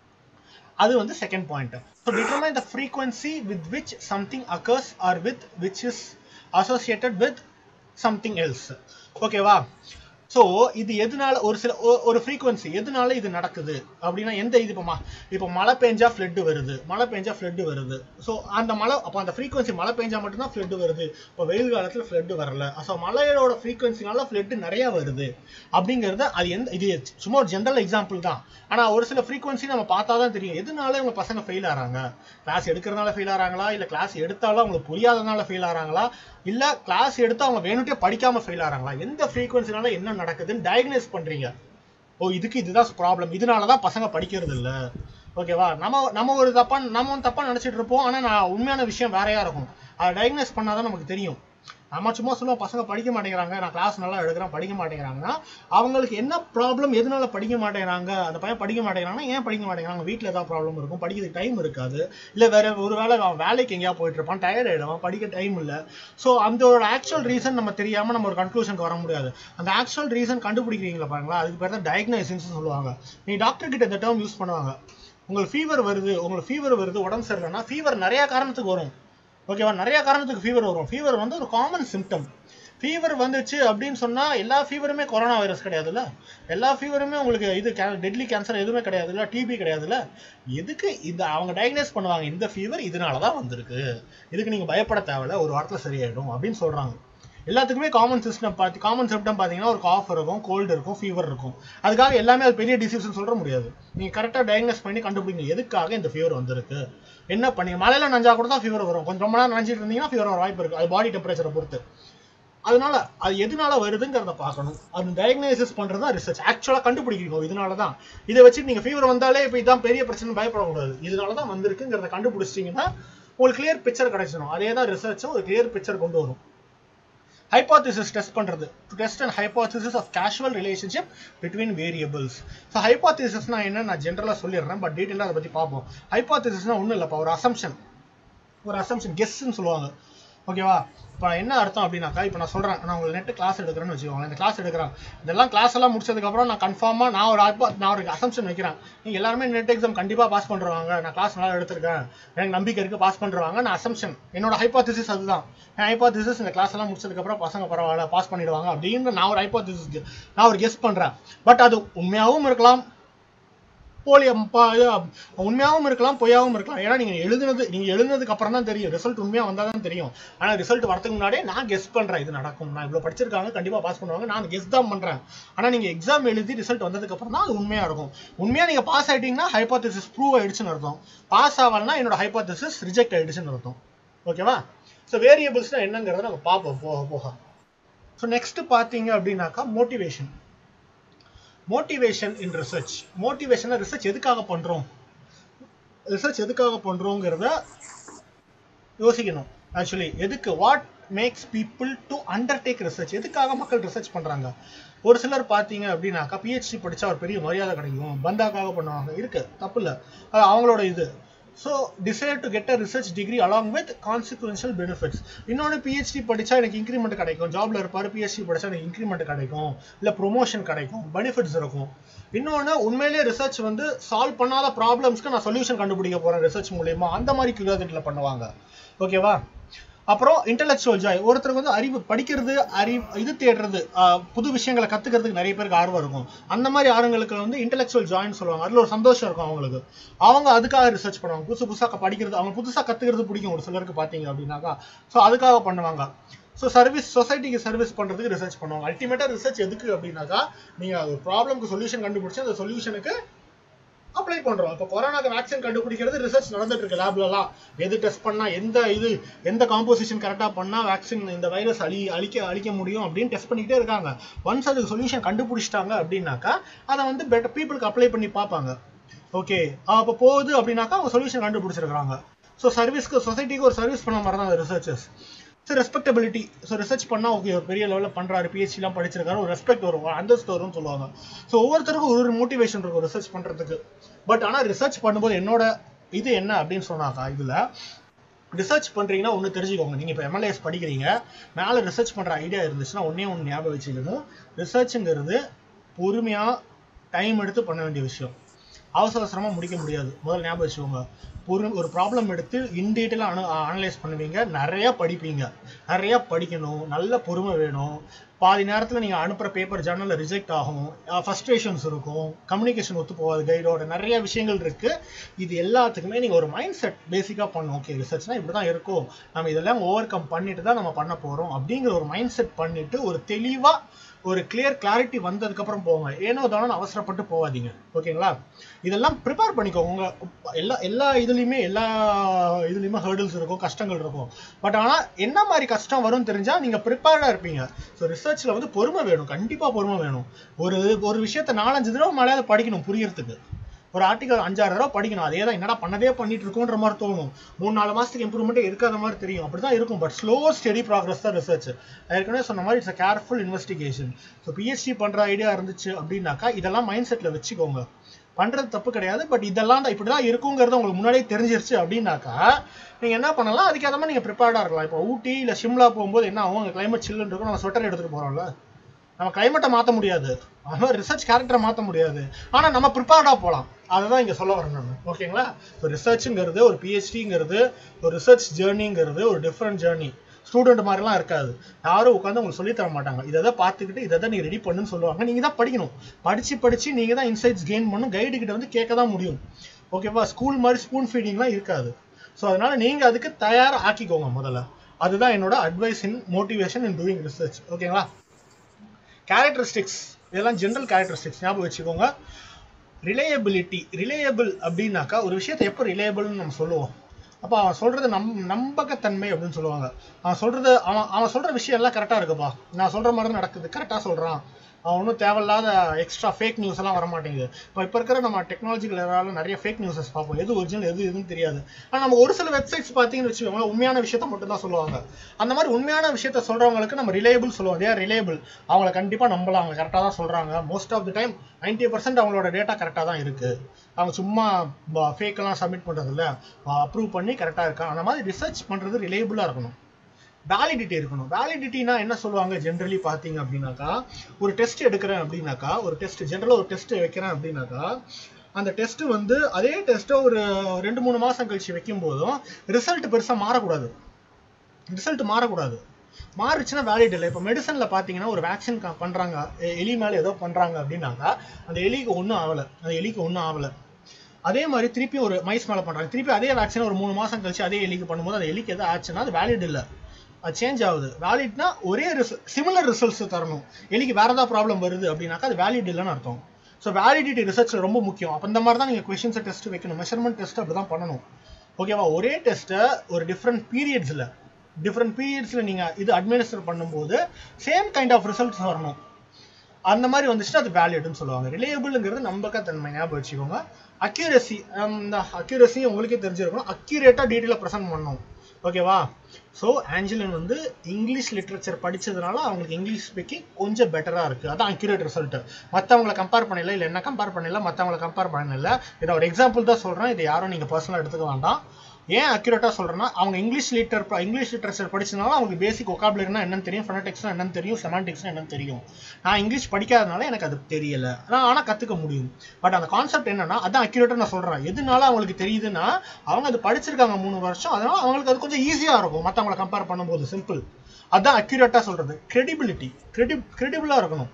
அது வந்து second point so determine the frequency with which something occurs or with which is associated with something else okay so இது எதனால ஒரு சில ஒ- ஒரு ஃப்ரீக்வன்சி எதனால இது நடக்குது அப்படின்னா எந்த இது இப்போ இப்போ மழை பெஞ்சா ஃப்ளட் வருது மழை பெஞ்சா ஃப்ளட் வருது ஸோ அந்த மழை அப்போ அந்த ஃப்ரீக்வன்சி மழை பெஞ்சா மட்டும்தான் ஃப்ளட் வருது இப்போ வெயில் காலத்தில் ஃப்ளட் வரல ஸோ மழையோட ஃப்ரீக்வன்சினால ஃப்ளட் நிறைய வருது அப்படிங்கிறது அது எந்த இது சும்மா ஒரு ஜென்ரல் எக்ஸாம்பிள் தான் ஆனால் ஒரு சில ஃப்ரீக்வன்சி நம்ம பார்த்தா தான் தெரியும் எதனால இவங்க பசங்க ஃபெயில் ஆறாங்க கிளாஸ் எடுக்கிறதுனால ஃபெயில் ஆறாங்களா இல்லை கிளாஸ் எடுத்தாலும் அவங்களுக்கு புரியாதனால ஃபெயில் ஆறாங்களா இல்லை கிளாஸ் எடுத்து அவங்க வேணுட்டே படிக்காம ஃபெயில் ஆறாங்களா எந்த ஃப்ரீக்வன்சினால என்ன நடக்குதுன்னு டயக்னைஸ் பண்றீங்க ஓ இதுக்கு இதுதான் ப்ராப்ளம் இதனால தான் பசங்க படிக்கிறது இல்ல ஓகேவா நம்ம நம்ம ஒரு தப்பா நம்ம வந்து தப்பா நினைச்சிட்டு இருப்போம் ஆனா நான் உண்மையான விஷயம் வேறையா இருக்கும் அதை டயக்னைஸ் பண்ணாதான் நமக்கு தெரியும் நம்ம சும்மா சொல்லுவோம் பசங்க படிக்க மாட்டேங்கிறாங்க நான் கிளாஸ் நல்லா எடுக்கிறேன் படிக்க மாட்டேங்கிறாங்கன்னா அவங்களுக்கு என்ன ப்ராப்ளம் எதனால படிக்க மாட்டேங்கிறாங்க அந்த பையன் படிக்க மாட்டேங்கிறாங்கன்னா ஏன் படிக்க மாட்டேங்கிறாங்க வீட்டில் ஏதாவது ப்ராப்ளம் இருக்கும் படிக்கிறதுக்கு டைம் இருக்காது இல்லை வேற ஒரு வேளை அவன் வேலைக்கு எங்கேயா போயிட்டு இருப்பான் டயர்ட் ஆயிடுவான் படிக்க டைம் இல்லை ஸோ அந்த ஒரு ஆக்சுவல் ரீசன் நம்ம தெரியாம நம்ம ஒரு கன்க்ளூஷனுக்கு வர முடியாது அந்த ஆக்சுவல் ரீசன் கண்டுபிடிக்கிறீங்களா பாருங்களா அதுக்கு பேர் தான் டயக்னைசிஸ் சொல்லுவாங்க நீ டாக்டர் கிட்ட இந்த டேர்ம் யூஸ் பண்ணுவாங்க உங்களுக்கு ஃபீவர் வருது உங்களுக்கு ஃபீவர் வருது உடம்பு சரியில்லைன்னா ஃபீவர் நிறைய காரணத்துக்கு வரும் ஓகேவா நிறைய காரணத்துக்கு ஃபீவர் வரும் ஃபீவர் வந்து ஒரு காமன் சிம்டம் ஃபீவர் வந்துச்சு அப்படின்னு சொன்னா எல்லா ஃபீவருமே கொரோனா வைரஸ் கிடையாதுல்ல எல்லா ஃபீவருமே உங்களுக்கு இது டெட்லி கேன்சர் எதுவுமே கிடையாதுல்ல டிபி கிடையாதுல்ல எதுக்கு இந்த அவங்க டயக்னைஸ் பண்ணுவாங்க இந்த ஃபீவர் இதனால தான் வந்திருக்கு இதுக்கு நீங்க பயப்பட தேவையில்ல ஒரு வாரத்துல சரியாயிடும் அப்படின்னு சொல்றாங்க எல்லாத்துக்குமே காமன் சிஸ்டம் பார்த்து காமன் சிம்டம் பார்த்தீங்கன்னா ஒரு காஃப் இருக்கும் கோல்டு இருக்கும் ஃபீவர் இருக்கும் அதுக்காக எல்லாமே அது பெரிய டிசீஸ்னு சொல்ல முடியாது நீங்க கரெக்டாக டயக்னோஸ் பண்ணி கண்டுபிடிங்க எதுக்காக இந்த ஃபீவர் வந்திருக்கு என்ன பண்ணி மழையில நஞ்சா கூட தான் ஃபீவர் வரும் கொஞ்சம் ரொம்ப நேரம் நனைஞ்சிட்டு இருந்தீங்கன்னா ஃபீவர் வர வாய்ப்பு இருக்கு அது பாடி டெம்பரேச்சரை பொறுத்து அதனால அது எதனால வருதுங்கிறத பார்க்கணும் அது டயக்னைசிஸ் பண்றது தான் ரிசர்ச் ஆக்சுவலா கண்டுபிடிக்கணும் இதனால தான் இதை வச்சு நீங்க ஃபீவர் வந்தாலே இப்போ இதான் பெரிய பிரச்சனை பயப்படக்கூடாது இதனால தான் வந்திருக்குங்கிறத கண்டுபிடிச்சிட்டீங்கன்னா உங்களுக்கு கிளியர் பிக்சர் கிடைச்சிடும் அதே தான் ரிசர்ச்சும் ஒரு கிளியர் பிக்சர் கொண்டு வரும் ஹைபாத்திசிஸ் டெஸ்ட் பண்றது to test and hypothesis of causal relationship between variables so ஹைபாத்திசிஸ்னா என்ன நான் ஜென்ரலாக சொல்லிடுறேன் பட் டீட்டெயிலாக அதை பற்றி பார்ப்போம் ஹைபாத்திசிஸ்னா ஒன்றும் இல்லைப்பா ஒரு அசம்ஷன் ஒரு அசம்ஷன் கெஸ்ன்னு சொல்லுவாங்க ஓகேவா இப்போ என்ன அர்த்தம் அப்படின்னாக்கா இப்போ நான் சொல்கிறேன் நான் உங்களுக்கு நெட் கிளாஸ் எடுக்கிறேன்னு வச்சுக்கோங்க இந்த கிளாஸ் எடுக்கிறேன் இதெல்லாம் கிளாஸ் எல்லாம் முடிச்சதுக்கப்புறம் நான் கன்ஃபார்மாக நான் ஒரு hypo- நான் ஒரு அசம்ஷன் வைக்கிறேன் நீங்கள் எல்லாருமே நெட் எக்ஸாம் கண்டிப்பாக பாஸ் பண்ணுறாங்க நான் கிளாஸ் நல்லா எடுத்திருக்கேன் எனக்கு நம்பிக்கை இருக்குது பாஸ் பண்ணுறாங்க நான் அசம்ஷன் என்னோட ஹைபாத்திசிஸ் அதுதான் என் ஹைபாத்திசிஸ் இந்த கிளாஸ் எல்லாம் முடிச்சதுக்கப்புறம் பசங்க பரவாயில்ல பாஸ் பண்ணிடுவாங்க அப்படின்னு நான் ஒரு ஹைபாத்திசிஸ் நான் ஒரு கெஸ் பண்ணுறேன் பட் அது உண்மையாகவும் இருக்கலாம் போலி ப- இது, உண்மையாகவும் இருக்கலாம் பொய்யாவும் இருக்கலாம் ஏன்னா நீங்க எழுதுனது நீங்க எழுதுனதுக்கு அப்புறம் தான் தெரியும் ரிசல்ட் உண்மையா வந்தா தான் தெரியும் ஆனா ரிசல்ட் வரதுக்கு முன்னாடியே நான் கெஸ் பண்றேன் இது நடக்கும் நான் இவ்வளவு படிச்சிருக்காங்க கண்டிப்பா பாஸ் பண்ணுவாங்க நான் கெஸ் தான் பண்றேன் ஆனா நீங்க எக்ஸாம் எழுதி ரிசல்ட் வந்ததுக்கு அப்புறம் தான் அது உண்மையா இருக்கும் உண்மையா நீங்க பாஸ் ஆயிட்டீங்கன்னா ஹைபாத்திசிஸ் ப்ரூவ் ஆயிடுச்சுன்னு அர்த்தம் பாஸ் ஆகலன்னா என்னோட ஹைபாத்திசிஸ் ரிஜெக்ட் ஆயிடுச்சுன்னு அர்த்தம் ஓகேவா ஸோ வேரியபிள்ஸ்னா என்னங்கிறத நம்ம பார்ப்போம் போக போக ஸோ நெக்ஸ்ட் பார்த்தீங்க அப்படின்னாக்கா மோட்டிவேஷன் மோட்டிவேஷன் இன் ரிசர்ச் மோட்டிவேஷனை ரிசர்ச் எதுக்காக பண்றோம் ரிசர்ச் எதுக்காக பண்றோங்கிறத யோசிக்கணும் ஆக்சுவலி எதுக்கு what makes people to undertake research எதுக்காக மக்கள் ரிசர்ச் பண்றாங்க ஒரு சிலர் பார்த்தீங்க அப்படின்னாக்கா பிஹெச்டி படிச்சா ஒரு பெரிய மரியாதை கிடைக்கும் பந்தாக்காக பண்ணுவாங்க இருக்கு தப்பு இல்லை அது அவங்களோட இது so desire to get a research degree along with consequential benefits இன்னொன்று பிஹெச்டி படித்தா எனக்கு இன்க்ரிமெண்ட் கிடைக்கும் ஜாப்ல இருப்பார் பிஹெச்டி படித்தா எனக்கு இன்க்ரிமெண்ட் கிடைக்கும் இல்லை ப்ரொமோஷன் கிடைக்கும் பெனிஃபிட்ஸ் இருக்கும் இன்னொன்று உண்மையிலேயே ரிசர்ச் வந்து சால்வ் பண்ணாத ப்ராப்ளம்ஸ்க்கு நான் சொல்யூஷன் கண்டுபிடிக்க போகிறேன் ரிசர்ச் மூலியமா அந்த மாதிரி கியூரியாசிட்டியில் பண்ணுவாங்க ஓகேவா அப்புறம் இன்டெலெக்சுவல் ஜாய் ஒருத்தருக்கு வந்து அறிவு படிக்கிறது அறிவு இது தேடுறது ஆஹ், புது விஷயங்களை கத்துக்கிறதுக்கு நிறைய பேருக்கு ஆர்வம் இருக்கும் அந்த மாதிரி ஆளுங்களுக்கு வந்து இன்டெலெக்சுவல் ஜாய்னு சொல்லுவாங்க அதுல ஒரு சந்தோஷம் இருக்கும் அவங்களுக்கு அவங்க அதுக்காக ரிசர்ச் பண்ணுவாங்க புதுசு புதுசாக படிக்கிறது அவங்க புதுசா கத்துக்கிறது பிடிக்கும் ஒரு சிலருக்கு பார்த்தீங்க அப்படின்னாக்கா ஸோ அதுக்காக பண்ணுவாங்க ஸோ சர்வீஸ் சொசைட்டிக்கு சர்வீஸ் பண்றதுக்கு ரிசர்ச் பண்ணுவாங்க அல்டிமேட்டா ரிசர்ச் எதுக்கு அப்படின்னாக்கா நீங்க ஒரு ப்ராப்ளம்க்கு சொல்யூஷன் கண்டுபிடிச்சு அந்த சொல்யூஷனுக்கு அப்ளை பண்றோம் இப்போ கொரோனாக்கு வேக்சின் கண்டுபிடிக்கிறது ரிசர்ச் நடந்துட்டு இருக்கு லேப்லலாம் எது டெஸ்ட் பண்ணா எந்த இது எந்த காம்போசிஷன் கரெக்டா பண்ணா வேக்சின் இந்த வைரஸ் அழி அழிக்க அழிக்க முடியும் அப்படின்னு டெஸ்ட் பண்ணிக்கிட்டே இருக்காங்க ஒன்ஸ் அதுக்கு சொல்யூஷன் கண்டுபிடிச்சிட்டாங்க அப்படின்னாக்கா அதை வந்து பெட்டர் பீப்புளுக்கு அப்ளை பண்ணி பார்ப்பாங்க ஓகே அப்போ போகுது அப்படின்னாக்கா அவங்க சொல்யூஷன் கண்டுபிடிச்சிருக்காங்க ஸோ சர்வீஸ்க்கு சொசைட்டிக்கு ஒரு சர்வீஸ் பண்ண மாதிரி தான் அந்த researchers so respectability so research பண்ணா ஓகே ஒரு பெரிய லெவலில் பண்றாரு பிஹெச்டிலாம் படிச்சிருக்காரு ஒரு ரெஸ்பெக்ட் வரும் ஒரு அந்தஸ்து வரும்னு சொல்லுவாங்க ஸோ ஒவ்வொருத்தருக்கும் ஒரு ஒரு மோட்டிவேஷன் இருக்கும் ரிசர்ச் பண்றதுக்கு பட் ஆனால் ரிசர்ச் பண்ணும்போது என்னோட இது என்ன அப்படின்னு சொன்னாக்கா இதுல ரிசர்ச் பண்றீங்கன்னா ஒன்று தெரிஞ்சுக்கோங்க நீங்க இப்போ எம்எல்ஏஎஸ் படிக்கிறீங்க மேலே ரிசர்ச் பண்ற ஐடியா இருந்துச்சுன்னா ஒன்னே ஒன்று ஞாபகம் வச்சுக்கணும் ரிசர்ச்ங்கிறது பொறுமையா டைம் எடுத்து பண்ண வேண்டிய விஷயம் அவசர அவசரமா முடிக்க முடியாது முதல்ல ஞாபகம் வச்சுக்கோங்க ஒரு ஒரு ப்ராப்ளம் எடுத்து இன்டீட்டெயிலாக அனு அனலைஸ் பண்ணுவீங்க நிறைய படிப்பீங்க நிறைய படிக்கணும் நல்ல பொறுமை வேணும் பாதி நேரத்தில் நீங்கள் அனுப்புகிற பேப்பர் ஜர்னலில் ரிஜெக்ட் ஆகும் ஃபஸ்ட்ரேஷன்ஸ் இருக்கும் கம்யூனிகேஷன் ஒத்து போகாது கைடோட நிறைய விஷயங்கள் இருக்கு இது எல்லாத்துக்குமே நீங்கள் ஒரு மைண்ட் செட் பேசிக்காக பண்ணணும் ஓகே ரிசர்ச்னா இப்படி தான் இருக்கும் நம்ம இதெல்லாம் ஓவர் கம் பண்ணிட்டு தான் நம்ம பண்ண போகிறோம் அப்படிங்கிற ஒரு மைண்ட் செட் பண்ணிட்டு ஒரு தெளிவாக ஒரு கிளியர் கிளாரிட்டி வந்ததுக்கு அப்புறம் போங்க ஏனோ தானோ அவசரப்பட்டு போகாதீங்க ஓகேங்களா இதெல்லாம் ப்ரிப்பேர் பண்ணிக்கோங்க உங்க எல்லா எல்லா இதுலயுமே எல்லா இதுலயுமே ஹேர்டில்ஸ் இருக்கும் கஷ்டங்கள் இருக்கும் பட் ஆனா என்ன மாதிரி கஷ்டம் வரும்னு தெரிஞ்சா நீங்க ப்ரிப்பேர்டா இருப்பீங்க ஸோ ரிசர்ச்ல வந்து பொறுமை வேணும் கண்டிப்பா பொறுமை வேணும் ஒரு ஒரு விஷயத்த நாலஞ்சு தடவை மேலே படிக்கணும் புரியறதுக்கு ஒரு ஆர்டிகல் அஞ்சாறு தடவை படிக்கணும் அதே தான் என்னடா பண்ணதே பண்ணிட்டு இருக்கோன்ற மாதிரி தோணும் மூணு நாலு மாசத்துக்கு இம்ப்ரூவ்மெண்ட்டே இருக்காத மாதிரி தெரியும் அப்படிதான் இருக்கும் பட் ஸ்லோ ஸ்டெடி ப்ராக்ரஸ் தான் ரிசர்ச் ஏற்கனவே சொன்ன மாதிரி it's careful investigation so PhD பண்ற ஐடியா இருந்துச்சு அப்படின்னாக்கா இதெல்லாம் மைண்ட் செட்ல வச்சுக்கோங்க பண்றது தப்பு கிடையாது பட் இதெல்லாம் தான் இப்படிதான் இருக்குங்கிறது உங்களுக்கு முன்னாடியே தெரிஞ்சிருச்சு அப்படின்னாக்கா நீங்க என்ன பண்ணலாம் அதுக்கேற்ற மாதிரி நீங்க ப்ரிப்பேர்டா இருக்கலாம் இப்போ ஊட்டி இல்ல சிம்லா போகும்போது என்ன ஆகும் அங்க கிளைமேட் சில்லுன்னு இருக்கும் நம்ம ஸ்வெட்டர் எடுத்துட்டு போறோம்ல நம்ம கிளைமேட்டை மாற்ற முடியாது ஆனால் ரிசர்ச் கேரக்டரை மாற்ற முடியாது ஆனால் நம்ம ப்ரிப்பேர்டாக போகலாம் அதை தான் இங்கே சொல்ல வரேன் நான் ஓகேங்களா இப்போ ரிசர்ச்சுங்கிறது ஒரு பிஹெச்டிங்கிறது ஒரு ரிசர்ச் ஜேர்னிங்கிறது ஒரு டிஃப்ரெண்ட் ஜேர்னி ஸ்டூடெண்ட் மாதிரிலாம் இருக்காது யாரும் உட்காந்து உங்களுக்கு சொல்லி தர மாட்டாங்க இதை தான் பார்த்துக்கிட்டு இதை தான் நீ ரெடி பண்ணுன்னு சொல்லுவாங்க நீங்கள் தான் படிக்கணும் படித்து படித்து நீங்கள் தான் இன்சைட்ஸ் கெயின் பண்ணும் கைடு கிட்ட வந்து கேட்க தான் முடியும் ஓகேவா ஸ்கூல் மாதிரி ஸ்பூன் ஃபீடிங்லாம் இருக்காது ஸோ அதனால நீங்கள் அதுக்கு தயாராக ஆக்கிக்கோங்க முதல்ல அதுதான் என்னோட advice in motivation in doing research ஓகேங்களா கேரக்டரிஸ்டிக்ஸ் இதெல்லாம் ஜென்ரல் கேரக்டரிஸ்டிக்ஸ் ஞாபகம் வச்சுக்கோங்க ரிலேயபிலிட்டி ரிலேயபிள் அப்படின்னாக்கா ஒரு விஷயத்தை எப்போ ரிலேயபிள்னு நம்ம சொல்லுவோம் அப்போ அவன் சொல்றது நம் நம்பகத்தன்மை அப்படின்னு சொல்லுவாங்க அவன் சொல்றது அவன் அவன் சொல்ற விஷயம் எல்லாம் கரெக்டாக இருக்குப்பா நான் சொல்ற மாதிரி தான் நடக்குது கரெக்டாக சொல்றான் அவன் ஒன்றும் தேவையில்லாத எக்ஸ்ட்ரா ஃபேக் நியூஸ் எல்லாம் வர மாட்டேங்குது இப்போ இப்போ இருக்கிற நம்ம டெக்னாலஜிக்கல் எதாவது நிறைய ஃபேக் நியூஸஸ் பார்ப்போம் எது ஒரிஜினல் எது எதுன்னு தெரியாது ஆனால் நம்ம ஒரு சில வெப்சைட்ஸ் பார்த்தீங்கன்னு வச்சுக்கோங்களேன் உண்மையான விஷயத்த மட்டும் தான் சொல்லுவாங்க அந்த மாதிரி உண்மையான விஷயத்த சொல்றவங்களுக்கு நம்ம ரிலேபிள் சொல்லுவோம் தேர் ரிலேபிள் அவங்கள கண்டிப்பாக நம்பலாம் அவங்க கரெக்டாக தான் சொல்றாங்க most of the time ninety percent அவங்களோட டேட்டா கரெக்டாக தான் இருக்கு அவங்க சும்மா ஃபேக்கெல்லாம் சப்மிட் பண்றது இல்ல அப்ரூவ் பண்ணி கரெக்டாக இருக்காங்க அந்த மாதிரி ரிசர்ச் பண்றது ரிலேபிளாக இருக்கணும் வேலிடிட்டி இருக்கணும் வேலிடிட்டினா என்ன சொல்லுவாங்க ஜென்ரலி பார்த்தீங்க அப்படின்னாக்கா ஒரு டெஸ்ட் எடுக்கிறேன் அப்படின்னாக்கா ஒரு டெஸ்ட் ஜென்ரலாக ஒரு டெஸ்ட் வைக்கிறேன் அப்படின்னாக்கா அந்த டெஸ்ட் வந்து அதே டெஸ்ட்டை ஒரு ரெண்டு மூணு மாதம் கழிச்சு வைக்கும் போதும் ரிசல்ட் பெருசாக மாறக்கூடாது ரிசல்ட் மாறக்கூடாது மாறுச்சுன்னா வேலிட் இல்லை இப்போ மெடிசனில் பார்த்தீங்கன்னா ஒரு வேக்சின் பண்ணுறாங்க எலி மேலே ஏதோ பண்ணுறாங்க அப்படின்னாக்கா அந்த எலிக்கு ஒன்றும் ஆகலை அந்த எலிக்கு ஒன்றும் ஆகலை அதே மாதிரி திருப்பி ஒரு மைஸ் மேலே பண்ணுறாங்க திருப்பி அதே வேக்சினை ஒரு மூணு மாதம் கழிச்சு அதே எலிக்கு பண்ணும்போது அந்த எலிக்கு எதாவது ஆச்சுன்னா அது வேலிட் இல்லை அது சேஞ்ச் ஆகுது வேலிட்னா ஒரே சிமிலர் ரிசல்ட்ஸ் தரணும் எலிக்கு வேற ஏதாவது ப்ராப்ளம் வருது அப்படின்னாக்கா அது வேலிட் இல்லைன்னு அர்த்தம் ஸோ வேலிடிட்டி ரிசர்ச்ல ரொம்ப முக்கியம் அப்போ இந்த மாதிரி தான் நீங்கள் கொஷின்ஸை டெஸ்ட் வைக்கணும் மெஷர்மெண்ட் டெஸ்ட் அப்படி தான் பண்ணணும் ஓகேவா ஒரே டெஸ்ட்டை ஒரு டிஃப்ரெண்ட் பீரியட்ஸில் டிஃப்ரெண்ட் பீரியட்ஸில் நீங்கள் இது அட்மினிஸ்டர் பண்ணும்போது சேம் கைண்ட் ஆஃப் ரிசல்ட்ஸ் வரணும் அந்த மாதிரி வந்துச்சுன்னா அது வேலிட்னு சொல்லுவாங்க ரிலேபிள்ங்கிறது நம்பகத்தன்மை ஞாபகம் வச்சுக்கோங்க அக்யூரசி இந்த அக்யூரசி உங்களுக்கே தெரிஞ்சிருக்கணும் அக்யூரேட்டாக டீட்டெயிலாக ப்ரெசென்ட் பண்ணணும் ஓகேவா ஸோ ஆஞ்சலின் வந்து இங்கிலீஷ் லிட்ரேச்சர் படிச்சதுனால அவங்களுக்கு இங்கிலீஷ் ஸ்பீக்கிங் கொஞ்சம் பெட்டராக இருக்குது அதான் அக்யூரேட் ரிசல்ட் மற்றவங்களை கம்பேர் பண்ணல இல்லை என்ன கம்பேர் பண்ணல மற்றவங்களை கம்பேர் பண்ணல இதை ஒரு எக்ஸாம்பிள் தான் சொல்கிறேன் இதை யாரும் நீங்கள் பர்சனலாக எடுத்துக்க வேண்டாம் ஏன் அக்யூரேட்டாக சொல்கிறேன்னா அவங்க இங்கிலீஷ் லிட்டர் இங்கிலீஷ் லிட்ரேச்சர் படிச்சதுனால அவங்களுக்கு பேசிக் ஒகாபுலரினா என்னன்னு தெரியும் ஃபனடிக்ஸ்னா என்னன்னு தெரியும் செமாண்டிக்ஸ்னா என்னன்னு தெரியும் நான் இங்கிலீஷ் படிக்காதனால எனக்கு அது தெரியல நான் ஆனால் கற்றுக்க முடியும் பட் அந்த கான்செப்ட் என்னன்னா அதான் அக்யூரேட்டாக நான் சொல்கிறேன் எதனால அவங்களுக்கு தெரியுதுன்னா அவங்க அது படிச்சிருக்காங்க மூணு வருஷம் அதனால அவங்களுக்கு அது கொஞ்சம் ஈஸியாக இருக்கும் மற்றவங்களை கம்பேர் பண்ணும்போது சிம்பிள் அதான் அக்யூரேட்டாக சொல்கிறது கிரெடிபிலிட்டி கிரெடி கிரெடிபிளாக இருக்கணும்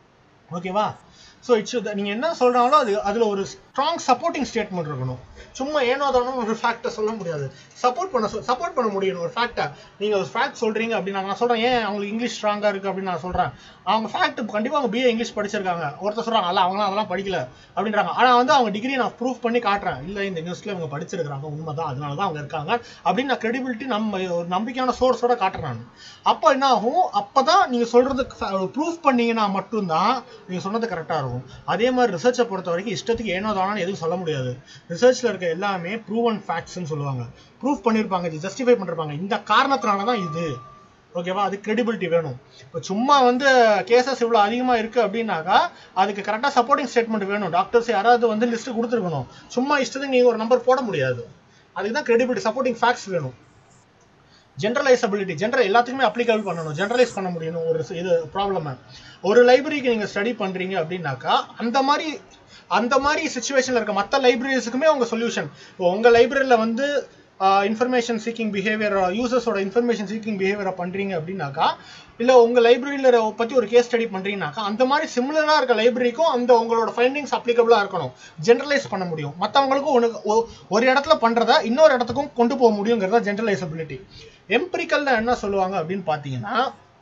ஓகேவா ஸோ இட்ஸ் நீங்கள் என்ன சொல்கிறாங்களோ அது அதில் ஒரு ஸ்ட்ராங் சப்போர்ட்டிங் ஸ்டேட்மெண்ட் இருக்கணும் சும்மா ஏனோ தானோ ஒரு ஃபேக்டை சொல்ல முடியாது சப்போர்ட் பண்ண சப்போர்ட் பண்ண முடியும் ஒரு ஃபேக்டை நீங்கள் ஒரு ஃபேக்ட் சொல்கிறீங்க அப்படின்னா நான் சொல்கிறேன் ஏன் அவங்களுக்கு இங்கிலீஷ் ஸ்ட்ராங்காக இருக்குது அப்படின்னு நான் சொல்கிறேன் அவங்க ஃபேக்ட் கண்டிப்பாக அவங்க பிஏ இங்கிலீஷ் படிச்சிருக்காங்க ஒருத்தர் சொல்கிறாங்க அல்ல அவங்களாம் அதெல்லாம் படிக்கல அப்படின்றாங்க ஆனால் வந்து அவங்க டிகிரி நான் ப்ரூஃப் பண்ணி காட்டுறேன் இல்லை இந்த நியூஸில் இவங்க படிச்சிருக்காங்க உண்மை தான் அதனால தான் அவங்க இருக்காங்க அப்படின்னு நான் கிரெடிபிலிட்டி நம்ம ஒரு நம்பிக்கையான சோர்ஸோட காட்டுறேன் நான் அப்போ என்ன ஆகும் அப்போ தான் நீங்கள் சொல்கிறது ப்ரூஃப் பண்ணீங்கன்னா மட்டும்தான் நீங்கள் சொன்னது கரெக்டாக இருக்கும் அதே மாதிரி ரிசர்ச்சை பொறுத்த வரைக்கும் இஷ்டத்துக்கு ஏனோ தானு எதுவும் சொல்ல முடியாது ரிசர்ச்சில் இருக்க எல்லாமே ப்ரூவன் ஃபேக்ட்ஸ்னு சொல்லுவாங்க ப்ரூஃப் பண்ணியிருப்பாங்க இது ஜஸ்டிஃபை பண்ணிருப்பாங்க இந்த காரணத்தினால தான் இது ஓகேவா அது கிரெடிபிலிட்டி வேணும் இப்போ சும்மா வந்து கேசஸ் இவ்வளோ அதிகமாக இருக்குது அப்படின்னாக்கா அதுக்கு கரெக்டாக சப்போர்ட்டிங் ஸ்டேட்மெண்ட் வேணும் டாக்டர்ஸ் யாராவது வந்து லிஸ்ட்டு கொடுத்துருக்கணும் சும்மா இஷ்டத்துக்கு நீங்கள் ஒரு நம்பர் போட முடியாது அதுக்கு தான் கிரெடிபிலிட்டி சப்போர்ட்டிங் ஃபேக்ட்ஸ் வேணும் ஜென்ரலைசபிலிட்டி ஜென்ரல் எல்லாத்துக்குமே அப்ளிகபிள் பண்ணணும் ஜென்ரலைஸ் பண்ண முடியணும் ஒரு இது ப்ராப்ளம் ஒரு லைப்ரரிக்கு நீங்கள் ஸ்டடி பண்ணுறீங்க அப்படின்னாக்கா அந்த மாதிரி அந்த மாதிரி சுச்சுவேஷனில் இருக்க மற்ற லைப்ரரிஸுக்குமே உங்கள் சொல்யூஷன் இப்போ உங்கள் லைப்ரரியில் வந்து இன்ஃபர்மேஷன் சீக்கிங் பிஹேவியர் யூசர்ஸோட இன்ஃபர்மேஷன் சீக்கிங் பிஹேவியரை பண்ணுறீங்க அப்படின்னாக்கா இல்லை உங்கள் லைப்ரரியில் பற்றி ஒரு கேஸ் ஸ்டடி பண்ணுறீங்கனாக்கா அந்த மாதிரி சிமிலராக இருக்க லைப்ரரிக்கும் அந்த உங்களோட ஃபைண்டிங்ஸ் அப்ளிகபிளாக இருக்கணும் ஜென்ரலைஸ் பண்ண முடியும் மற்றவங்களுக்கும் ஒன்று ஒரு இடத்துல பண்ணுறத இன்னொரு இடத்துக்கும் கொண்டு போக முடியுங்கிறதா ஜென்ரலைசபிலிட்டி எம்பிரிக்கலில் என்ன சொல்லுவாங்க அப்படின்னு பார்த்தீங்கன்னா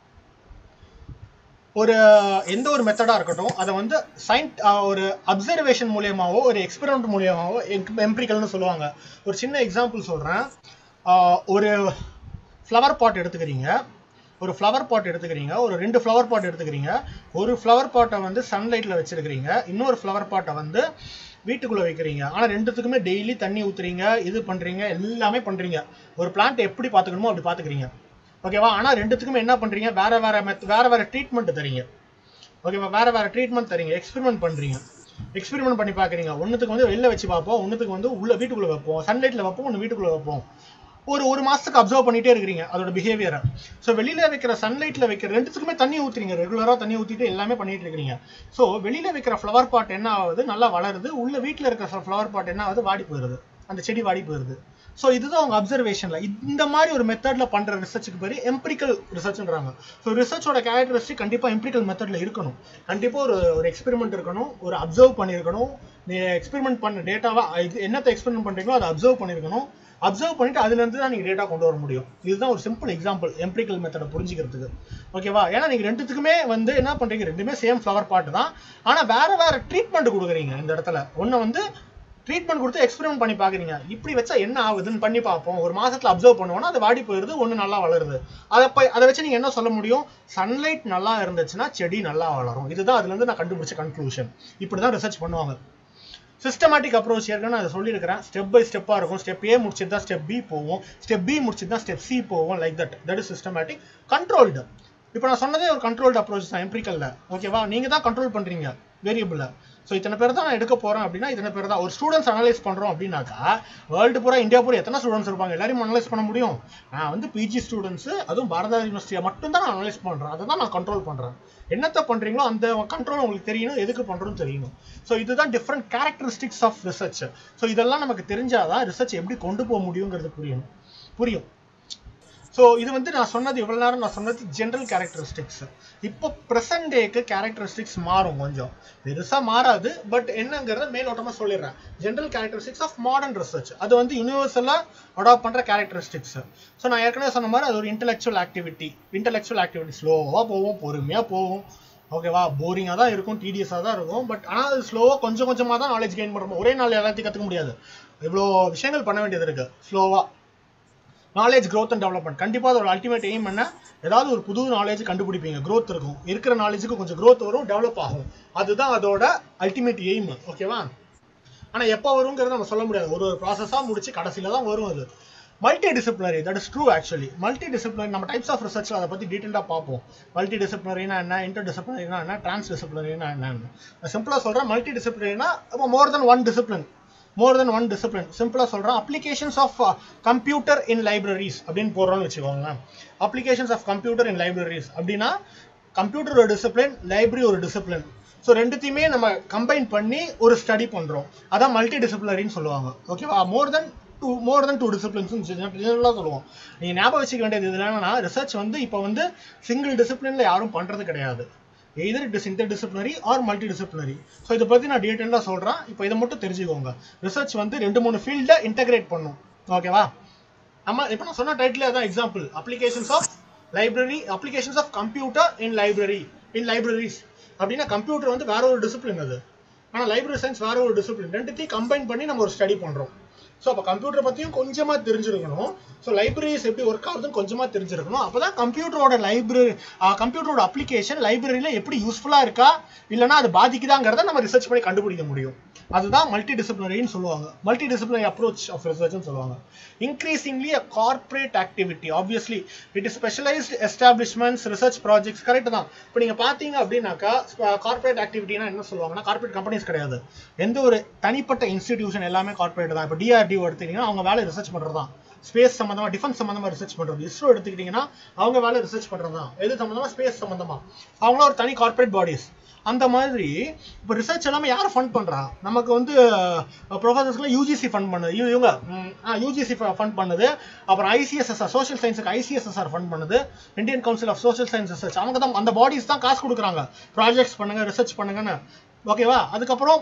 ஒரு எந்த ஒரு மெத்தடாக இருக்கட்டும் அதை வந்து சயின்ட் ஒரு அப்சர்வேஷன் மூலியமாவோ ஒரு எக்ஸ்பெரிமெண்ட் மூலியமாவோ எம்பிரிக்கல்னு சொல்லுவாங்க ஒரு சின்ன எக்ஸாம்பிள் சொல்கிறேன் ஒரு ஃப்ளவர் பாட் எடுத்துக்கிறீங்க ஒரு ஃப்ளவர் பாட் எடுத்துக்கிறீங்க ஒரு ரெண்டு ஃப்ளவர் பாட் எடுத்துக்கிறீங்க ஒரு ஃப்ளவர் பாட்டை வந்து சன்லைட்டில் வச்சுருக்கிறீங்க இன்னொரு ஃப்ளவர் பாட்டை வந்து வீட்டுக்குள்ளே வைக்கிறீங்க ஆனால் ரெண்டுத்துக்குமே டெய்லி தண்ணி ஊற்றுறீங்க இது பண்ணுறீங்க எல்லாமே பண்ணுறீங்க ஒரு பிளான்ட் எப்படி பார்த்துக்கணுமோ அப்படி பார்த்துக்கிறீங்க ஓகேவா ஆனால் ரெண்டுத்துக்குமே என்ன பண்ணுறீங்க வேற வேற மெத் வேற வேற ட்ரீட்மெண்ட் தரீங்க ஓகேவா வேற வேற ட்ரீட்மெண்ட் தரீங்க எக்ஸ்பெரிமெண்ட் பண்ணுறீங்க எக்ஸ்பெரிமெண்ட் பண்ணி பார்க்குறீங்க ஒன்றுத்துக்கு வந்து வெளில வச்சு பார்ப்போம் ஒன்றுத்துக்கு வந்து உள்ள வீட்டுக்குள்ளே வைப்போம் சன்லைட்டில் வைப்போம் ஒன்று வீட்டுக்குள்ளே வைப்போம் ஒரு ஒரு மாதத்துக்கு அப்சர்வ் பண்ணிட்டே இருக்கிறீங்க அதோட பிஹேவியரை ஸோ வெளியில் வைக்கிற சன்லைட்டில் வைக்கிற ரெண்டுத்துக்குமே தண்ணி ஊற்றுறீங்க ரெகுலராக தண்ணி ஊற்றிட்டு எல்லாமே பண்ணிட்டு இருக்கிறீங்க ஸோ வெளியில் வைக்கிற ஃப்ளவர் பாட் என்ன ஆகுது நல்லா வளருது உள்ள வீட்டில் இருக்கிற ஃப்ளவர் பாட் என்ன ஆகுது வாடி போயிடுது அந்த செடி வாடி போயிடுது ஸோ இதுதான் அவங்க அப்சர்வேஷனில் இந்த மாதிரி ஒரு மெத்தடில் பண்ணுற ரிசர்ச்சுக்கு பேர் எம்பிரிக்கல் ரிசர்ச்ன்றாங்க ஸோ ரிசர்ச்சோட கேரக்டரிஸ்டிக் கண்டிப்பாக எம்பிரிக்கல் மெத்தடில் இருக்கணும் கண்டிப்பாக ஒரு ஒரு எக்ஸ்பெரிமெண்ட் இருக்கணும் ஒரு அப்சர்வ் பண்ணியிருக்கணும் நீ எக்ஸ்பெரிமெண்ட் பண்ண டேட்டாவை இது என்னத்தை எக்ஸ்பெரிமெண்ட் பண்ணுறீங்களோ அதை அப்சர்வ் பண்ணியிருக்கணும் அப்சர்வ் பண்ணிட்டு அதுலேருந்து தான் நீங்கள் டேட்டா கொண்டு வர முடியும் இதுதான் ஒரு சிம்பிள் எக்ஸாம்பிள் எம்பிரிக்கல் மெத்தடை புரிஞ்சுக்கிறதுக்கு ஓகேவா ஏன்னா நீங்கள் ரெண்டுத்துக்குமே வந்து என்ன பண்ணுறீங்க ரெண்டுமே சேம் ஃப்ளவர் பாட்டு தான் ஆனால் வேற வேற ட்ரீட்மெண்ட் கொடுக்குறீங்க இந்த இடத்துல ஒன்று வந்து ட்ரீட்மெண்ட் கொடுத்து எக்ஸ்பெரிமெண்ட் பண்ணி பார்க்குறீங்க இப்படி வச்சா என்ன ஆகுதுன்னு பண்ணி பார்ப்போம் ஒரு மாசத்துல அப்சர்வ் பண்ணுவோம்னா அது வாடி போயிடுது ஒன்று நல்லா வளருது அதை போய் அதை வச்சு நீங்கள் என்ன சொல்ல முடியும் சன்லைட் நல்லா இருந்துச்சுன்னா செடி நல்லா வளரும் இதுதான் அதுலேருந்து நான் கண்டுபிடிச்ச கன்க்ளூஷன் இப்படி தான் ரிசர்ச் பண்ணுவாங்க சிஸ்டமேட்டிக் அப்ரோச் ஏற்கனவே நான் சொல்லியிருக்கிறேன் ஸ்டெப் பை ஸ்டெப்பாக இருக்கும் ஸ்டெப் ஏ முடிச்சுட்டு தான் ஸ்டெப் பி போவோம் ஸ்டெப் பி முடிச்சுட்டு தான் ஸ்டெப் சி போவோம் like that that is systematic controlled இப்போ நான் சொன்னதே ஒரு கண்ட்ரோல்டு அப்ரோச் தான் எம்பிரிக்கல்ல ஓகேவா நீங்கள் தான் கண்ட்ரோல் பண்ணுறீங்க வேரியபிளை ஸோ இத்தனை பேர் தான் நான் எடுக்க போகிறேன் அப்படின்னா இத்தனை பேர் தான் ஒரு ஸ்டூடெண்ட்ஸ் அனலைஸ் பண்ணுறோம் அப்படின்னாக்கா வேர்ல்டு பூரா இந்தியா பூரா எத்தனை ஸ்டூடெண்ட்ஸ் இருப்பாங்க எல்லாரையும் அனலைஸ் பண்ண முடியும் நான் வந்து பிஜி ஸ்டூடெண்ட்ஸ் அதுவும் பாரதா யூனிவர்சிட்டியை மட்டும் தான் நான் அனலைஸ் பண்ணுறேன் அதை தான் நான் கண்ட்ரோல் பண்ணுறேன் என்னத்தை பண்ணுறீங்களோ அந்த கண்ட்ரோல் உங்களுக்கு தெரியணும் எதுக்கு பண்ணுறோன்னு தெரியணும் ஸோ இதுதான் different characteristics of research so இதெல்லாம் நமக்கு தெரிஞ்சாதான் ரிசர்ச் எப்படி கொண்டு போக முடியுங்கிறது புரியணும் புரியும் ஸோ இது வந்து நான் சொன்னது இவ்வளோ நேரம் நான் சொன்னது ஜென்ரல் கேரக்டரிஸ்டிக்ஸ் இப்போ ப்ரெசன்ட் டேக்கு கேரக்டரிஸ்டிக்ஸ் மாறும் கொஞ்சம் பெருசாக மாறாது பட் என்னங்கிறத மேலோட்டமாக சொல்லிடுறேன் general characteristics of modern research அது வந்து யூனிவர்சலாக அடாப்ட் பண்ணுற கேரக்டரிஸ்டிக்ஸ் ஸோ நான் ஏற்கனவே சொன்ன மாதிரி அது ஒரு இன்டெலெக்சுவல் ஆக்டிவிட்டி இன்டெலெக்சுவல் ஆக்டிவிட்டி ஸ்லோவாக போவோம் பொறுமையாக போவோம் ஓகேவா போரிங்காக தான் இருக்கும் டிடிஎஸாக தான் இருக்கும் பட் ஆனால் அது ஸ்லோவாக கொஞ்சம் கொஞ்சமாக தான் நாலேஜ் கெயின் பண்ணுறோம் ஒரே நாள் எல்லாத்தையும் கற்றுக்க முடியாது இவ்வளோ விஷயங்கள் பண்ண வேண்டியது இருக்குது ஸ்லோவாக நாலேஜ் growth அண்ட் டெவலப்மெண்ட் கண்டிப்பாக அதோட அல்டிமேட் எய்ம் என்ன ஏதாவது ஒரு புது நாலேஜ் கண்டுபிடிப்பீங்க growth இருக்கும் இருக்கிற நாலேஜுக்கு கொஞ்சம் growth வரும் டெவலப் ஆகும் அதுதான் அதோட அல்டிமேட் எய்ம் ஓகேவா ஆனால் எப்போ வருங்கிறத நம்ம சொல்ல முடியாது ஒரு ஒரு ப்ராசஸாக முடிச்சு கடைசியில் தான் வரும் அது multidisciplinary that is true actually multidisciplinary நம்ம டைப்ஸ் ஆஃப் ரிசர்ச்ல அதை பத்தி டீட்டெயிலாக பார்ப்போம் மல்டி டிசிப்ளினரினா என்ன இன்டர் டிசிப்ளினரினா என்ன டிரான்ஸ் டிசிப்ளினரினா என்னன்னு சிம்பிளா சொல்றேன் மல்டி டிசிப்ளினரினா more than one discipline more than one discipline சிம்பிளா சொல்றேன் applications of computer in libraries அப்படின்னு போடுறோம்னு வச்சுக்கோங்களேன் applications of computer in libraries அப்படின்னா கம்ப்யூட்டர் ஒரு டிசிப்ளின் லைப்ரரி ஒரு டிசிப்ளின் ஸோ ரெண்டுத்தையுமே நம்ம கம்பைன் பண்ணி ஒரு ஸ்டடி பண்றோம் அதான் மல்டி டிசிப்ளினரின்னு சொல்லுவாங்க ஓகேவா more than two more than two disciplines ஜெனரலாக சொல்லுவோம் நீங்கள் ஞாபகம் வச்சுக்க வேண்டியது இதில் என்னன்னா ரிசர்ச் வந்து இப்போ வந்து சிங்கிள் டிசிப்ளினில் யாரும் பண்ணுறது கிடையாது either it is interdisciplinary or multidisciplinary so இதை பற்றி நான் டீட்டெயிலாக சொல்கிறேன் இப்போ இதை மட்டும் தெரிஞ்சுக்கோங்க ரிசர்ச் வந்து ரெண்டு மூணு ஃபீல்டை இன்டகிரேட் பண்ணும் ஓகேவா நம்ம இப்போ நான் சொன்ன டைட்டில் தான் example applications of library applications of computer in library in libraries அப்படின்னா கம்ப்யூட்டர் வந்து வேற ஒரு டிசிப்ளின் அது ஆனால் லைப்ரரி சயின்ஸ் வேற ஒரு டிசிப்ளின் ரெண்டுத்தையும் கம்பைன் பண்ணி நம்ம ஒரு ஸ்டடி பண்ணுறோம் ஸோ அப்போ கம்ப்யூட்டர் பற்றியும் கொஞ்சமாக தெரிஞ்சிருக்கணும் ஸோ லைப்ரரிஸ் எப்படி ஒர்க் ஆகுதுன்னு கொஞ்சமாக தெரிஞ்சிருக்கணும் அப்போ தான் கம்ப்யூட்டரோட லைப்ரரி கம்ப்யூட்டரோட அப்ளிகேஷன் லைப்ரரியில் எப்படி யூஸ்ஃபுல்லாக இருக்கா இல்லைனா அது பாதிக்குதாங்கிறத நம்ம ரிசர்ச் பண்ணி கண்டுபிடிக்க முடியும் அதுதான் மல்டி டிசிப்ளினரின்னு சொல்லுவாங்க மல்டி டிசிப்ளினரி அப்ரோச் ஆஃப் ரிசர்ச்னு சொல்லுவாங்க increasingly a corporate activity obviously it is specialised establishments research projects correct தான் இப்போ நீங்கள் பார்த்தீங்க அப்படின்னாக்கா கார்பரேட் ஆக்டிவிட்டினா என்ன சொல்லுவாங்கன்னா கார்பரேட் கம்பெனிஸ் கிடையாது எந்த ஒரு தனிப்பட்ட இன்ஸ்டிடியூஷன் எல்லாமே கார்பரேட் தான் இப்போ டிஆர்டிஓ எடுத்தீங்கன்னா அவங்க வேலை ரிசர்ச் பண்ணுறது தான் ஸ்பேஸ் சம்மந்தமா டிஃபென்ஸ் சம்மந்தமா ரிசர்ச் பண்றது இஸ்ரோ எடுத்துக்கிட்டீங்கன்னா அவங்க வேலை ரிசர்ச் பண்றது தான் எது சம்மந்தமா ஸ்பேஸ் சம்மந்தமா அவங்களும் ஒரு தனி கார்பரேட் பாடிஸ் அந்த மாதிரி இப்போ ரிசர்ச் எல்லாமே யார் ஃபண்ட் பண்றா நமக்கு வந்து ப்ரொஃபசர்ஸ்லாம் யூஜிசி ஃபண்ட் பண்ணுது இவ- இவங்க யூஜிசி ஃபண்ட் பண்ணுது அப்புறம் ஐசிஎஸ்எஸ்ஆர் சோஷியல் சயின்ஸுக்கு ஐசிஎஸ்எஸ்ஆர் ஃபண்ட் பண்ணுது Indian council of social science research அவங்க தான் அந்த பாடிஸ் தான் காசு கொடுக்குறாங்க ப்ராஜெக்ட்ஸ் பண்ணுங்க ரிசர்ச் பண்ணுங்கன்னு ஓகேவா அதுக்கப்புறம்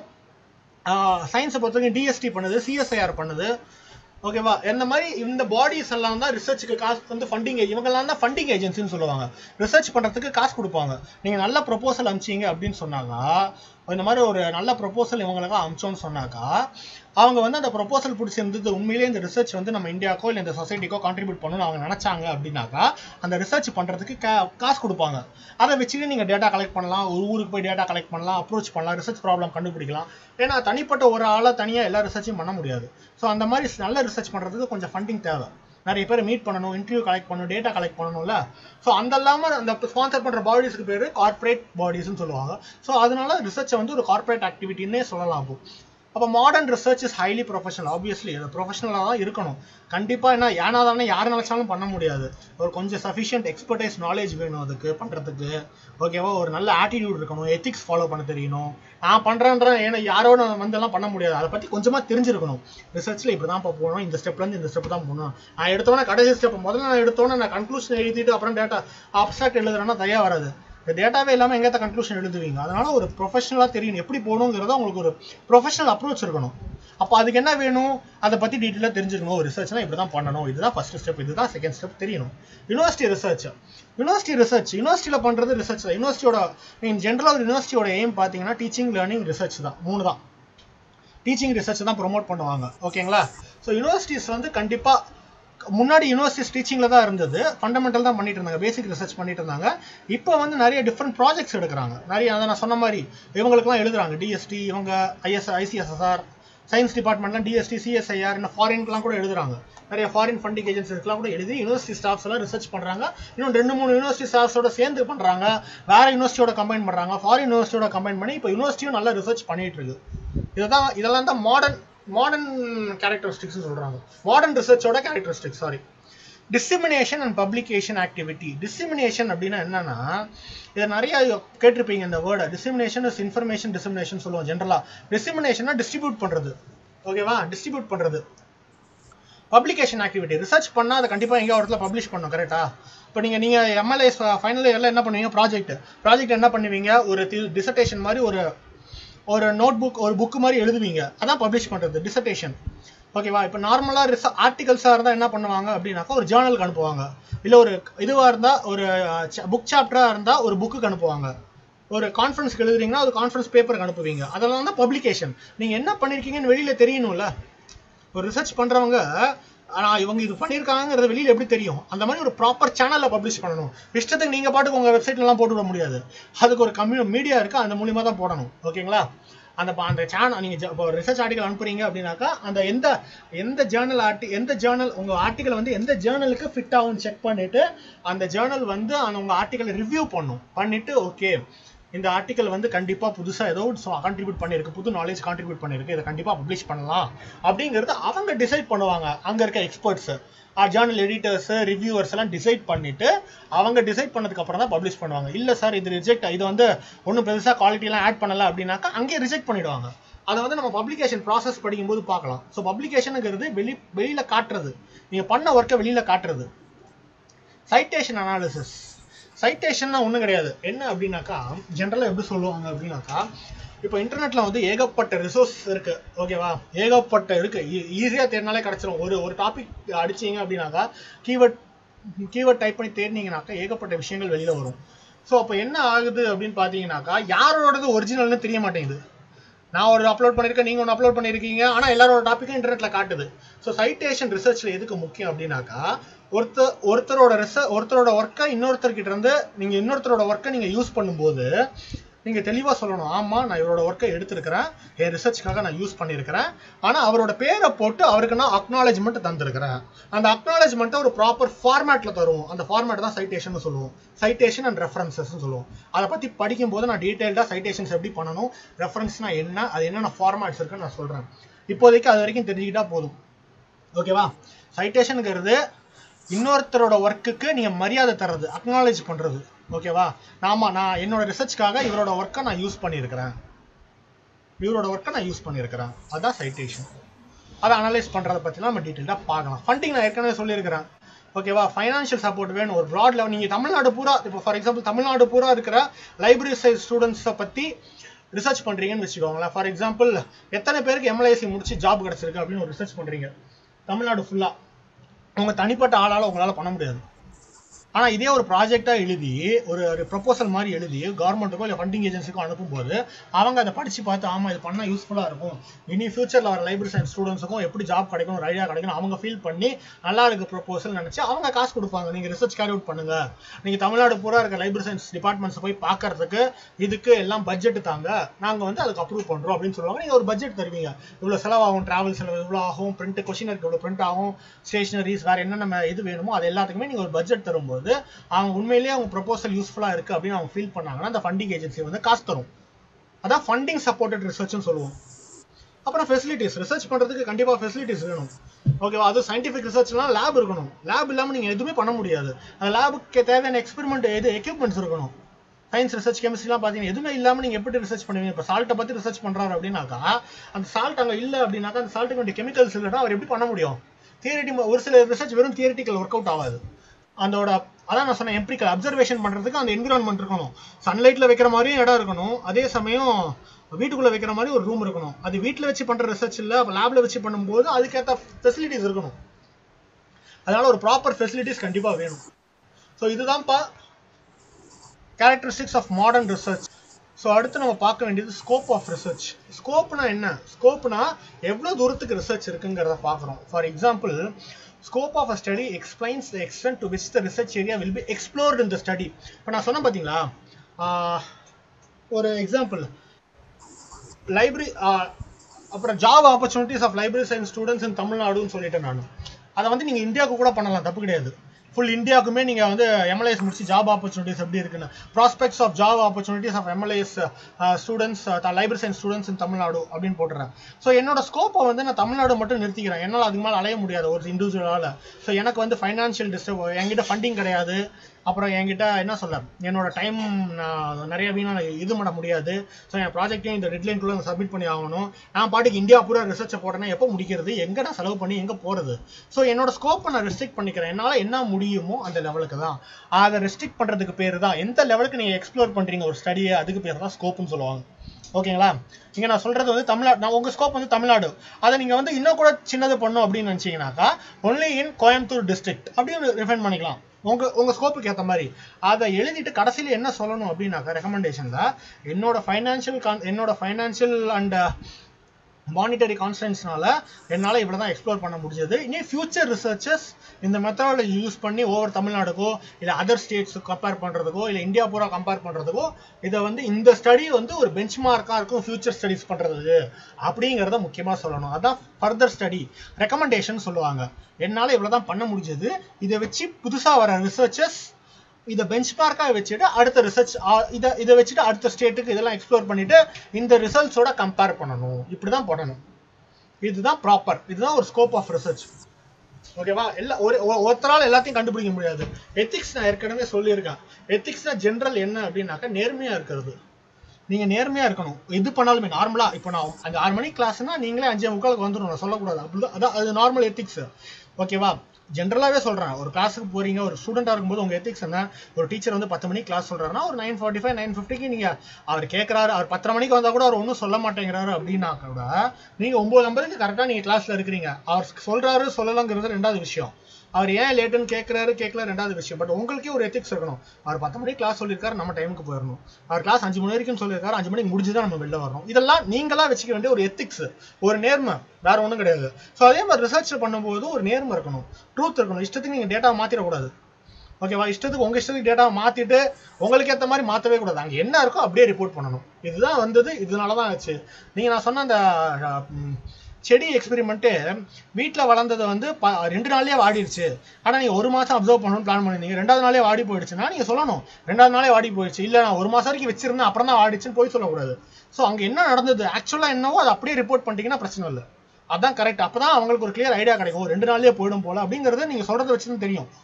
சயின்ஸை பொறுத்த வரைக்கும் டிஎஸ்டி பண்ணுது சிஎஸ்ஐஆர் பண்ணுது ஓகேவா இந்த மாதிரி இந்த பாடிஸ் எல்லாம் தான் ரிசர்ச்சுக்கு காசு வந்து ஃபண்டிங் இவங்கெல்லாம் தான் ஃபண்டிங் ஏஜென்சின்னு சொல்லுவாங்க ரிசர்ச் பண்ணுறதுக்கு காசு கொடுப்பாங்க நீங்கள் நல்ல ப்ரொபோசல் அமிச்சிங்க அப்படின்னு சொன்னாங்க இந்த மாதிரி ஒரு நல்ல ப்ரொபோசல் இவங்களுக்கு அமிச்சோன்னு சொன்னாக்கா அவங்க வந்து அந்த ப்ரொபோசல் பிடிச்சிருந்தது உண்மையிலேயே இந்த ரிசர்ச் வந்து நம்ம இந்தியாக்கோ இல்லை இந்த சொசைட்டிக்கோ கான்ட்ரிபியூட் பண்ணணும்னு அவங்க நினைச்சாங்க அப்படின்னாக்கா அந்த ரிசர்ச் பண்ணுறதுக்கு காசு கொடுப்பாங்க அதை வச்சுட்டு நீங்கள் டேட்டா கலெக்ட் பண்ணலாம் ஒரு ஊருக்கு போய் டேட்டா கலெக்ட் பண்ணலாம் அப்ரோச் பண்ணலாம் ரிசர்ச் ப்ராப்ளம் கண்டுபிடிக்கலாம் ஏன்னா தனிப்பட்ட ஒரு ஆளாக தனியாக எல்லா ரிசர்ச்சும் பண்ண முடியாது ஸோ அந்த மாதிரி நல்ல ரிசர்ச் பண்ணுறதுக்கு கொஞ்சம் ஃபண்டிங் தேவை நிறைய பேர் மீட் பண்ணணும் இன்டர்வியூ கலெக்ட் பண்ணணும் டேட்டா கலெக்ட் பண்ணணும்ல ஸோ அந்த இல்லாமல் அந்த ஸ்பான்சர் பண்ணுற பாடிஸ்க்கு பேர் கார்ப்பரேட் பாடிஸ்னு சொல்லுவாங்க ஸோ அதனால ரிசர்ச்சை வந்து ஒரு கார்ப்பரேட் ஆக்டிவிட்டின்னே சொல்லலாம் அப்போ அப்போ modern research is highly professional obviously அது ப்ரொஃபஷனலாக தான் இருக்கணும் கண்டிப்பாக என்ன ஏனா தானே யார் நினைச்சாலும் பண்ண முடியாது ஒரு கொஞ்சம் சஃபிஷியன்ட் எக்ஸ்பர்டைஸ் நாலேஜ் வேணும் அதுக்கு பண்ணுறதுக்கு ஓகேவா ஒரு நல்ல ஆட்டிடியூட் இருக்கணும் எத்திக்ஸ் ஃபாலோ பண்ண தெரியணும் நான் பண்ணுறேன்ற ஏன்னா யாரோட வந்தெல்லாம் பண்ண முடியாது அதை பற்றி கொஞ்சமாக தெரிஞ்சிருக்கணும் ரிசர்ச்சில் இப்படி தான் போகணும் இந்த ஸ்டெப்லேருந்து இந்த ஸ்டெப் தான் போகணும் நான் எடுத்தோன்னே கடைசி ஸ்டெப் முதல்ல நான் எடுத்தோன்னே நான் கன்க்ளூஷன் எழுதிட்டு அப்புறம் டேட்டா அப்சாக்ட் எழுதுறேன்னா தயார் வராது இந்த டேட்டாவே இல்லாமல் எங்கேத்த கன்க்ளூஷன் எழுதுவீங்க அதனால ஒரு ப்ரொஃபஷனலாக தெரியும் எப்படி போகணுங்கிறத உங்களுக்கு ஒரு ப்ரொஃபஷனல் அப்ரோச் இருக்கணும் அப்போ அதுக்கு என்ன வேணும் அதை பற்றி டீட்டெயிலாக தெரிஞ்சுக்கணும் ஒரு ரிசர்ச்னா இப்படி தான் பண்ணணும் இதுதான் ஃபர்ஸ்ட் ஸ்டெப் இதுதான் செகண்ட் ஸ்டெப் தெரியணும் யூனிவர்சிட்டி ரிசர்ச் யூனிவர்சிட்டி ரிசர்ச் யூனிவர்சிட்டியில் பண்ணுறது ரிசர்ச் தான் யூனிவர்சிட்டியோட மீன் ஜென்ரலாக ஒரு யூனிவர்சிட்டியோட எய்ம் பார்த்தீங்கன்னா டீச்சிங் லேர்னிங் ரிசர்ச் தான் மூணு தான் டீச்சிங் ரிசர்ச் தான் ப்ரொமோட் பண்ணுவாங்க ஓகேங்களா ஸோ யூனிவர்சிட்டிஸ் வந்து கண்டிப்பாக முன்னாடி யூனிவர்சிட்டிஸ் டீச்சிங்கில் தான் இருந்தது ஃபண்டமெண்டல் தான் பண்ணிட்டு இருந்தாங்க பேசிக் ரிசர்ச் பண்ணிட்டு இருந்தாங்க இப்போ வந்து நிறைய டிஃப்ரெண்ட் ப்ராஜெக்ட்ஸ் எடுக்கிறாங்க நிறைய அதை நான் சொன்ன மாதிரி இவங்களுக்குலாம் எழுதுறாங்க டிஎஸ்டி இவங்க ஐஎஸ் ஐசிஎஸ்எஸ்ஆர் சயின்ஸ் டிபார்ட்மெண்ட்லாம் டிஎஸ்டி சிஎஸ்ஐஆர் இந்த ஃபாரின்க்குலாம் கூட எழுதுறாங்க நிறைய ஃபாரின் ஃபண்டிங் ஏஜென்சிஸ்லாம் கூட எழுதி யூனிவர்சிட்டி ஸ்டாஃப்ஸ் எல்லாம் ரிசர்ச் பண்றாங்க இன்னும் ரெண்டு மூணு யூனிவர்சிட்டி ஸ்டாஃப்ஸோட சேர்ந்து பண்றாங்க வேற யூனிவர்சிட்டியோட கம்பைன் பண்றாங்க ஃபாரின் யூனிவர்சிட்டியோட கம்பைன் பண்ணி இப்போ யூனிவர்சிட்டியும் நல்லா ரிசர்ச் பண்ணிட்டு இருக்கு இதெல்லாம் இதெல்லாம் தான் மாடர்ன் மாடர்ன் கேரக்டரிஸ்டிக்ஸ் சொல்றாங்க மாடர்ன் ரிசர்ச்சோட characteristics sorry dissemination and publication activity dissemination அப்படின்னா என்னன்னா இதை நிறைய கேட்டிருப்பீங்க இந்த வேர்டை டிசிமினேஷன் இஸ் இன்ஃபர்மேஷன் டிசிமினேஷன் சொல்லுவோம் ஜென்ரலா டிசிமினேஷன்னா டிஸ்ட்ரிபியூட் பண்றது ஓகேவா டிஸ்ட்ரிபியூட் பண்றது பப்ளிகேஷன் ஆக்டிவிட்டி ரிசர்ச் பண்ணா அதை கண்டிப்பா எங்கேயோ ஒரு இடத்துல பப்ளிஷ் பண்ணும் கரெக்டா இப்போ நீங்க நீங்க எம்எல்ஏ ஃபைனல் இயர்ல என்ன பண்ணுவீங்க ப்ராஜெக்ட் ப்ராஜெக்ட் என்ன பண்ணுவீங்க ஒரு டிசர்டேஷன் மாதிரி ஒரு ஒரு நோட் புக் ஒரு புக் மாதிரி எழுதுவீங்க அதான் பப்ளிஷ் பண்றது டிசர்டேஷன் ஓகேவா இப்போ நார்மலாக ரிச ஆர்டிகல்ஸாக இருந்தால் என்ன பண்ணுவாங்க அப்படின்னாக்கா ஒரு ஜேர்னலுக்கு அனுப்புவாங்க இல்லை ஒரு இதுவாக இருந்தால் ஒரு புக் சாப்டராக இருந்தால் ஒரு புக்குக்கு அனுப்புவாங்க ஒரு கான்ஃபரன்ஸ்க்கு எழுதுறீங்கன்னா ஒரு கான்ஃபரன்ஸ் பேப்பருக்கு அனுப்புவீங்க அதெல்லாம் தான் பப்ளிகேஷன் நீங்கள் என்ன பண்ணியிருக்கீங்கன்னு வெளியில் தெரியணும்ல ஒரு ரிசர்ச் பண்ணுறவங்க ஆனால் இவங்க இது பண்ணியிருக்காங்கிறது வெளியில் எப்படி தெரியும் அந்த மாதிரி ஒரு ப்ராப்பர் சேனலில் பப்ளிஷ் பண்ணணும் இஷ்டத்துக்கு நீங்கள் பாட்டுக்கு உங்கள் வெப்சைட்லாம் போட்டு விட முடியாது அதுக்கு ஒரு கம்யூ மீடியா இருக்குது அந்த மூலியமாக தான் போடணும் ஓகேங்களா அந்த ப- அந்த சேனல் நீங்க ஜ- இப்போ ரிசர்ச் ஆர்டிகல் அனுப்புறீங்க அப்படின்னாக்கா அந்த எந்த எந்த ஜேர்னல் ஆர்டி எந்த ஜேர்னல் உங்க ஆர்டிகல் வந்து எந்த ஜேர்னலுக்கு ஃபிட் ஆகும் செக் பண்ணிட்டு அந்த ஜேர்னல் வந்து அந்த உங்க ஆர்டிகலை ரிவ்யூ பண்ணும் பண்ணிட்டு ஓகே இந்த ஆர்டிகல் வந்து கண்டிப்பா புதுசா ஏதோ கான்ட்ரிபியூட் பண்ணிருக்கு புது நாலேஜ் கான்ட்ரிபியூட் பண்ணிருக்கு இதை கண்டிப்பா பப்ளிஷ் பண்ணலாம் அப்படிங்கறது அவங்க டிசைட் பண்ணுவாங்க அங்க இருக்க எக்ஸ்பர்ட்ஸ் ஜேர்னல் எடிட்டர்ஸ் ரிவ்யூவர்ஸ் எல்லாம் டிசைட் பண்ணிட்டு அவங்க டிசைட் பண்ணதுக்கு அப்புறம் தான் பப்ளிஷ் பண்ணுவாங்க இல்ல சார் இது ரிஜெக்ட் இது வந்து ஒன்றும் பெருசா குவாலிட்டி எல்லாம் ஆட் பண்ணல அப்படின்னாக்கா அங்கேயே ரிஜெக்ட் பண்ணிடுவாங்க அதை வந்து நம்ம பப்ளிகேஷன் ப்ராசஸ் படிக்கும்போது பார்க்கலாம் ஸோ பப்ளிகேஷனுங்கிறது வெளி வெளியில காட்டுறது நீங்க பண்ண ஒர்க்கை வெளியில காட்டுறது சைட்டேஷன் அனாலிசிஸ் சைட்டேஷன்னா ஒன்றும் கிடையாது என்ன அப்படின்னாக்கா ஜென்ரலாக எப்படி சொல்லுவாங்க அப்படின்னாக்கா இப்போ இன்டர்நெட்ல வந்து ஏகப்பட்ட ரிசோர்ஸ் இருக்கு ஓகேவா ஏகப்பட்ட இருக்கு ஈஸியாக தேடினாலே கிடைச்சிரும் ஒரு ஒரு டாபிக் அடிச்சீங்க அப்படின்னாக்கா கீவேர்ட் கீவேர்ட் டைப் பண்ணி தேடினீங்கனாக்கா ஏகப்பட்ட விஷயங்கள் வெளியில வரும் ஸோ அப்போ என்ன ஆகுது அப்படின்னு பார்த்தீங்கன்னாக்கா யாரோடது ஒரிஜினல்னு தெரிய மாட்டேங்குது நான் ஒரு அப்லோட் பண்ணியிருக்கேன் நீங்க ஒன்று அப்லோட் பண்ணியிருக்கீங்க ஆனா எல்லாரோட டாப்பிக்கும் இன்டர்நெட்ல காட்டுது ஸோ சைட்டேஷன் ரிசர்ச்ல எதுக்கு முக்கியம் அப்படின்னாக்கா ஒருத்தர் ஒருத்தரோட ரிசர்ச் ஒருத்தரோட ஒர்க்கை இன்னொருத்தர்கிட்ட இருந்து நீங்க இன்னொருத்தரோட ஒர்க்கை நீங்க யூஸ் பண்ணும்போது நீங்க தெளிவா சொல்லணும் ஆமா நான் இவரோட ஒர்க்கை எடுத்திருக்கிறேன் என் ரிசர்ச்க்காக நான் யூஸ் பண்ணியிருக்கிறேன் ஆனா அவரோட பேரை போட்டு அவருக்கு நான் அக்னாலேஜ்மெண்ட் தந்திருக்கிறேன் அந்த அக்னாலேஜ்மெண்ட்டை ஒரு ப்ராப்பர் ஃபார்மேட்ல தருவோம் அந்த ஃபார்மேட் தான் சைட்டேஷன் சொல்லுவோம் சைட்டேஷன் அண்ட் ரெஃபரன்சஸ் சொல்லுவோம் அதை பத்தி படிக்கும் போது நான் டீடைல்டா சைட்டேஷன்ஸ் எப்படி பண்ணணும் ரெஃபரன்ஸ்னா என்ன அது என்னென்ன ஃபார்மேட்ஸ் இருக்குன்னு நான் சொல்றேன் இப்போதைக்கு அது வரைக்கும் தெரிஞ்சுக்கிட்டா போதும் ஓகேவா சைட்டேஷனுங்கிறது இன்னொருத்தரோட ஒர்க்குக்கு நீங்க மரியாதை தர்றது அக்னாலேஜ் பண்றது ஓகேவா நாம நான் என்னோட ரிசர்ச்க்காக இவரோட ஒர்க்கை நான் யூஸ் பண்ணியிருக்கிறேன் இவரோட ஒர்க்கை நான் யூஸ் பண்ணியிருக்கிறேன் அதான் சைட்டேஷன் அதை அனலைஸ் பண்றத பத்திலாம் நம்ம டீட்டெயிலாக பார்க்கலாம் ஃபண்டிங் நான் ஏற்கனவே சொல்லியிருக்கிறேன் ஓகேவா ஃபைனான்ஷியல் சப்போர்ட் வேணும் ஒரு ப்ராட் லெவல் நீங்க தமிழ்நாடு பூரா இப்போ ஃபார் எக்ஸாம்பிள் தமிழ்நாடு பூரா இருக்கிற லைப்ரரி சைஸ் ஸ்டூடெண்ட்ஸை பத்தி ரிசர்ச் பண்றீங்கன்னு வச்சுக்கோங்களேன் ஃபார் எக்ஸாம்பிள் எத்தனை பேருக்கு எம்எல்ஐசி முடிச்சு ஜாப் கிடைச்சிருக்கு அப்படின்னு ஒரு ரிசர்ச் பண்றீங்க தமிழ்நாடு ஃபுல்லா உங்க தனிப்பட்ட ஆளால உங்களால பண்ண முடியாது ஆனா இதே ஒரு ப்ராஜெக்டா எழுதி ஒரு ஒரு ப்ரொபோசல் மாதிரி எழுதி கவர்மெண்ட்டுக்கோ இல்லை ஃபண்டிங் ஏஜென்சிக்கோ அனுப்பும்போது அவங்க அதை படிச்சு பார்த்து ஆமா இது பண்ணா யூஸ்ஃபுல்லா இருக்கும் இனி ஃபியூச்சர்ல வர லைப்ரரி சயின்ஸ் ஸ்டூடெண்ட்ஸுக்கும் எப்படி ஜாப் கிடைக்கும் ஒரு ஐடியா கிடைக்கும் அவங்க ஃபீல் பண்ணி நல்லா இருக்கு ப்ரொபோசல் நினைச்சு அவங்க காசு கொடுப்பாங்க நீங்க ரிசர்ச் கேரி அவுட் பண்ணுங்க நீங்க தமிழ்நாடு பூரா இருக்க லைப்ரரி சயின்ஸ் டிபார்ட்மெண்ட்ஸ் போய் பார்க்கறதுக்கு இதுக்கு எல்லாம் பட்ஜெட் தாங்க நாங்க வந்து அதுக்கு அப்ரூவ் பண்றோம் அப்படின்னு சொல்லுவாங்க நீங்க ஒரு பட்ஜெட் தருவீங்க இவ்வளவு செலவாகும் டிராவல் செலவு இவ்வளவு ஆகும் பிரிண்ட் கொஷின் இருக்கு இவ்வளவு பிரிண்ட் ஆகும் ஸ்டேஷனரிஸ் வேற என்னென்ன இது வேணுமோ அது எல்லாத்துக்குமே நீங்க ஒரு பட்ஜெட் தரும்போது அவங்க உண்மையிலேயே அவங்க ப்ரொபோசல் யூஸ்ஃபுல்லா இருக்கு அப்படின்னு அவங்க ஃபீல் பண்ணாங்கன்னா அந்த ஃபண்டிங் ஏஜென்சி வந்து காசு தரும் அதான் ஃபண்டிங் சப்போர்ட்டட் ரிசர்ச்னு சொல்லுவோம் அப்புறம் ஃபெசிலிட்டிஸ் ரிசர்ச் பண்றதுக்கு கண்டிப்பா ஃபெசிலிட்டிஸ் வேணும் ஓகேவா அது சயின்டிஃபிக் ரிசர்ச்லாம் லேப் இருக்கணும் லேப் இல்லாம நீங்க எதுவுமே பண்ண முடியாது அந்த லேபுக்கு தேவையான எக்ஸ்பெரிமெண்ட் எது எக்யூப்மெண்ட்ஸ் இருக்கணும் சயின்ஸ் ரிசர்ச் கெமிஸ்ட்ரிலாம் பார்த்தீங்கன்னா எதுவுமே இல்லாம நீங்க எப்படி ரிசர்ச் பண்ணுவீங்க இப்போ சால்ட்டை பத்தி ரிசர்ச் பண்றாரு அப்படின்னாக்கா அந்த சால்ட் அங்க இல்ல அப்படின்னாக்கா அந்த சால்ட்டுக்கு வேண்டிய கெமிக்கல்ஸ் இல்லைன்னா அவர் எப்படி பண்ண முடியும் தியரிட்டி ஒரு சில ரிசர்ச் வெறும் தியரிட்டிக்கல் ஒர்க் அவுட் ஆகாது அதோட அதான் நான் சொன்னேன் எம்பிரிக்கல் அப்சர்வேஷன் பண்றதுக்கு அந்த என்விரான்மெண்ட் இருக்கணும் சன்லைட்ல வைக்கிற மாதிரியும் இடம் இருக்கணும் அதே சமயம் வீட்டுக்குள்ள வைக்கிற மாதிரி ஒரு ரூம் இருக்கணும் அது வீட்ல வச்சு பண்ற ரிசர்ச் இல்ல அப்ப லேப்ல வச்சு பண்ணும்போது அதுக்கேற்ற ஃபெசிலிட்டிஸ் இருக்கணும் அதனால ஒரு ப்ராப்பர் ஃபெசிலிட்டிஸ் கண்டிப்பா வேணும் ஸோ இதுதான்ப்பா characteristics of modern research so அடுத்து நம்ம பார்க்க வேண்டியது ஸ்கோப் ஆஃப் ரிசர்ச் ஸ்கோப்னா என்ன ஸ்கோப்னா எவ்வளோ தூரத்துக்கு ரிசர்ச் இருக்குங்கிறத பார்க்குறோம் for example scope of a study explains the extent to which the research area will be explored in the study இப்போ நான் சொன்னேன் பார்த்தீங்களா ஆஹ், ஒரு எக்ஸாம்பிள் லைப்ரரி அப்புறம் job opportunities of library science students in தமிழ்நாடுன்னு சொல்லிட்டேன் நான் அதை வந்து நீங்கள் இந்தியாவுக்கு கூட பண்ணலாம் தப்பு கிடையாது ஃபுல் இந்தியாவுக்குமே நீங்கள் வந்து எம்எல்ஏஸ் முடிச்சு ஜாப் ஆப்பர்ச்சுனிட்டிஸ் எப்படி இருக்குன்னு prospects of job opportunities of MLAs students library science students in Tamil Nadu அப்படின்னு போட்டுறேன் ஸோ என்னோட ஸ்கோப்பை வந்து நான் தமிழ்நாடு மட்டும் நிறுத்திக்கிறேன் என்னால் அதுக்கு மேலே அலைய முடியாது ஒரு இண்டிவிஜுவலால் ஸோ எனக்கு வந்து ஃபைனான்ஷியல் டிஸ்டர்ப் என்கிட்ட ஃபண்டிங் கிடையாது அப்புறம் என்கிட்ட என்ன சொல்ல என்னோட டைம் நான் நிறைய வீணா நான் இது பண்ண முடியாது ஸோ என் ப்ராஜெக்டையும் இந்த டெட்லைன்குள்ள நான் சப்மிட் பண்ணி ஆகணும் நான் பாட்டுக்கு இந்தியா பூரா ரிசர்ச்சை போட்டேன்னா எப்போ முடிக்கிறது எங்கே நான் செலவு பண்ணி எங்கே போகிறது ஸோ என்னோட ஸ்கோப்பை நான் ரெஸ்ட்ரிக்ட் பண்ணிக்கிறேன் என்னால் என்ன முடியுமோ அந்த லெவலுக்கு தான் அதை ரெஸ்ட்ரிக்ட் பண்ணுறதுக்கு பேர் தான் எந்த லெவலுக்கு நீங்கள் எக்ஸ்ப்ளோர் பண்ணுறீங்க ஒரு ஸ்டடியை அதுக்கு பேர் தான் ஸ்கோப்புன்னு சொல்லுவாங்க ஓகேங்களா இங்க நான் சொல்றது வந்து தமிழ்நாடு நான் உங்க ஸ்கோப் வந்து தமிழ்நாடு அதை நீங்க வந்து இன்னும் கூட சின்னது பண்ணும் அப்படின்னு நினைச்சீங்கன்னாக்கா ஒன்லி இன் கோயம்புத்தூர் டிஸ்ட்ரிக்ட் அப்படின்னு ரிஃபைன் பண்ணிக்கலாம் உங்க உங்க ஸ்கோப்புக்கு ஏத்த மாதிரி அதை எழுதிட்டு கடைசியில என்ன சொல்லணும் அப்படின்னாக்கா ரெக்கமெண்டேஷன்ல என்னோட ஃபைனான்சியல் என்னோட ஃபைனான்சியல் அண்ட் மானிட்டரி கான்ஸ்டன்ஸ்னால என்னால் இவ்வளோ தான் எக்ஸ்ப்ளோர் பண்ண முடிஞ்சது இனி ஃபியூச்சர் ரிசர்ச்சர்ஸ் இந்த மெத்தடாலஜி யூஸ் பண்ணி ஓவர் தமிழ்நாடுக்கோ இல்லை அதர் ஸ்டேட்ஸுக்கு கம்பேர் பண்ணுறதுக்கோ இல்லை இந்தியா பூரா கம்பேர் பண்ணுறதுக்கோ இதை வந்து இந்த ஸ்டடி வந்து ஒரு பெஞ்ச் மார்க்காக இருக்கும் ஃபியூச்சர் ஸ்டடிஸ் பண்ணுறதுக்கு அப்படிங்கிறத முக்கியமாக சொல்லணும் அதான் ஃபர்தர் ஸ்டடி ரெக்கமெண்டேஷன் சொல்லுவாங்க என்னால் இவ்வளோ தான் பண்ண முடிஞ்சது இதை வச்சு புதுசாக வர ரிசர்ச்சர்ஸ் இதை பெஞ்ச் மார்க்காக வச்சுட்டு அடுத்த ரிசர்ச் இதை இதை வச்சுட்டு அடுத்த ஸ்டேட்டுக்கு இதெல்லாம் எக்ஸ்ப்ளோர் பண்ணிட்டு இந்த ரிசல்ட்ஸோட கம்பேர் பண்ணணும் இப்படி தான் பண்ணணும் இதுதான் ப்ராப்பர் இதுதான் ஒரு ஸ்கோப் ஆஃப் ரிசர்ச் ஓகேவா எல்லா ஒரு ஒ- ஒருத்தரால எல்லாத்தையும் கண்டுபிடிக்க முடியாது எத்திக்ஸ் நான் ஏற்கனவே சொல்லியிருக்கேன் எத்திக்ஸ்னா ஜென்ரல் என்ன அப்படின்னாக்கா நேர்மையா இருக்கிறது நீங்க நேர்மையா இருக்கணும் எது பண்ணாலுமே நார்மலா இப்போ நான் அந்த ஆறு மணிக்கு கிளாஸ்னா நீங்களே அஞ்சே முக்காலுக்கு வந்துடணும் நான் சொல்லக்கூடாது அப்படிதான் அதான் அது நார்மல் எத்திக்ஸ் ஓகேவா ஜென்ரலாகவே சொல்றேன் ஒரு கிளாஸுக்கு போறீங்க ஒரு ஸ்டூடெண்டா இருக்கும்போது உங்க எத்திக்ஸ் என்ன ஒரு டீச்சர் வந்து பத்து மணிக்கு கிளாஸ் சொல்றாருன்னா ஒரு நைன் ஃபார்ட்டி ஃபைவ் நைன் ஃபிஃப்டிக்கு நீங்க அவர் கேட்கறாரு அவர் பத்தரை மணிக்கு வந்தா கூட அவர் ஒன்றும் சொல்ல மாட்டேங்கிறாரு அப்படின்னா கூட நீங்க ஒன்பது ஐம்பதுக்கு கரெக்டா நீங்க கிளாஸ்ல இருக்கிறீங்க அவர் சொல்றாரு சொல்லலங்கிறது ரெண்டாவது விஷயம் அவர் ஏன் லேட்டுன்னு கேட்கறாரு கேட்கல ரெண்டாவது விஷயம் பட் உங்களுக்கே ஒரு எத்திக்ஸ் இருக்கணும் அவர் பத்து மணிக்கு கிளாஸ் சொல்லியிருக்காரு நம்ம டைமுக்கு போயிடணும் அவர் கிளாஸ் அஞ்சு மணி வரைக்கும் சொல்லியிருக்காரு அஞ்சு மணிக்கு முடிஞ்சுதான் நம்ம வெளில வரணும் இதெல்லாம் நீங்களா வச்சுக்க வேண்டிய ஒரு எத்திக்ஸ் ஒரு நேர்மை வேற ஒன்றும் கிடையாது ஸோ அதே மாதிரி ரிசர்ச் பண்ணும்போது ஒரு நேர்மை இருக்கணும் ட்ரூத் இருக்கணும் இஷ்டத்துக்கு நீங்க டேட்டா மாத்திரக்கூடாது ஓகேவா இஷ்டத்துக்கு உங்க இஷ்டத்துக்கு டேட்டா மாத்திட்டு உங்களுக்கு ஏத்த மாதிரி மாத்தவே கூடாது அங்க என்ன இருக்கோ அப்படியே ரிப்போர்ட் பண்ணணும் இதுதான் வந்தது இதனால தான் ஆச்சு நீங்க நான் சொன்ன அந்த அஹ், ம், செடி எக்ஸ்பெரிமெண்ட்டு வீட்டில் வளர்ந்தது வந்து ப ரெண்டு நாள்லயே வாடிடுச்சு ஆனால் நீங்கள் ஒரு மாதம் அப்சர்வ் பண்ணணும்னு பிளான் பண்ணிருந்தீங்க ரெண்டாவது நாளே வாடி போயிடுச்சுன்னா நீங்கள் சொல்லணும் ரெண்டாவது நாளே வாடி போயிடுச்சு இல்லை நான் ஒரு மாதம் வரைக்கும் வச்சிருந்தேன் அப்புறம் தான் வாடிச்சுன்னு போய் சொல்லக்கூடாது ஸோ அங்கே என்ன நடந்தது ஆக்சுவலாக என்னவோ அதை அப்படியே ரிப்போர்ட் பண்ணிட்டீங்கன்னா பிரச்சனை இல்லை அதான் கரெக்ட் அப்போ தான் அவங்களுக்கு ஒரு கிளியர் ஐடியா கிடைக்கும் ரெண்டு நாள்லயே போயிடும் போல அப்படிங்கிறது நீங்கள் சொல்கிறத வச்சு தான் தெரியும்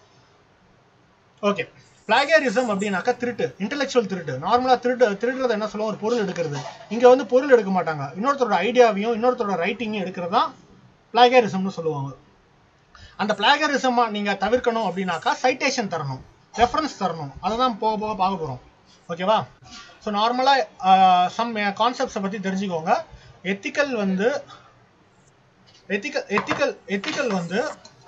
ஓகே பிளாகியரிசம் அப்படின்னாக்கா திருட்டு இன்டெலெக்சுவல் திருட்டு நார்மலா திருட்டு திருடுறது என்ன சொல்லுவோம் ஒரு பொருள் எடுக்கிறது இங்க வந்து பொருள் எடுக்க மாட்டாங்க இன்னொருத்தரோட ஐடியாவையும் இன்னொருத்தரோட ரைட்டிங்கையும் எடுக்கிறது தான் பிளாகியரிசம்னு சொல்லுவாங்க அந்த பிளாகரிசம் நீங்க தவிர்க்கணும் அப்படின்னாக்கா சைட்டேஷன் தரணும் ரெஃபரன்ஸ் தரணும் அதை தான் போக போக பார்க்க போறோம் ஓகேவா ஸோ நார்மலாக சம் கான்செப்ட்ஸை பற்றி தெரிஞ்சுக்கோங்க எத்திக்கல் வந்து எத்திக்கல் எத்திக்கல் எத்திக்கல் வந்து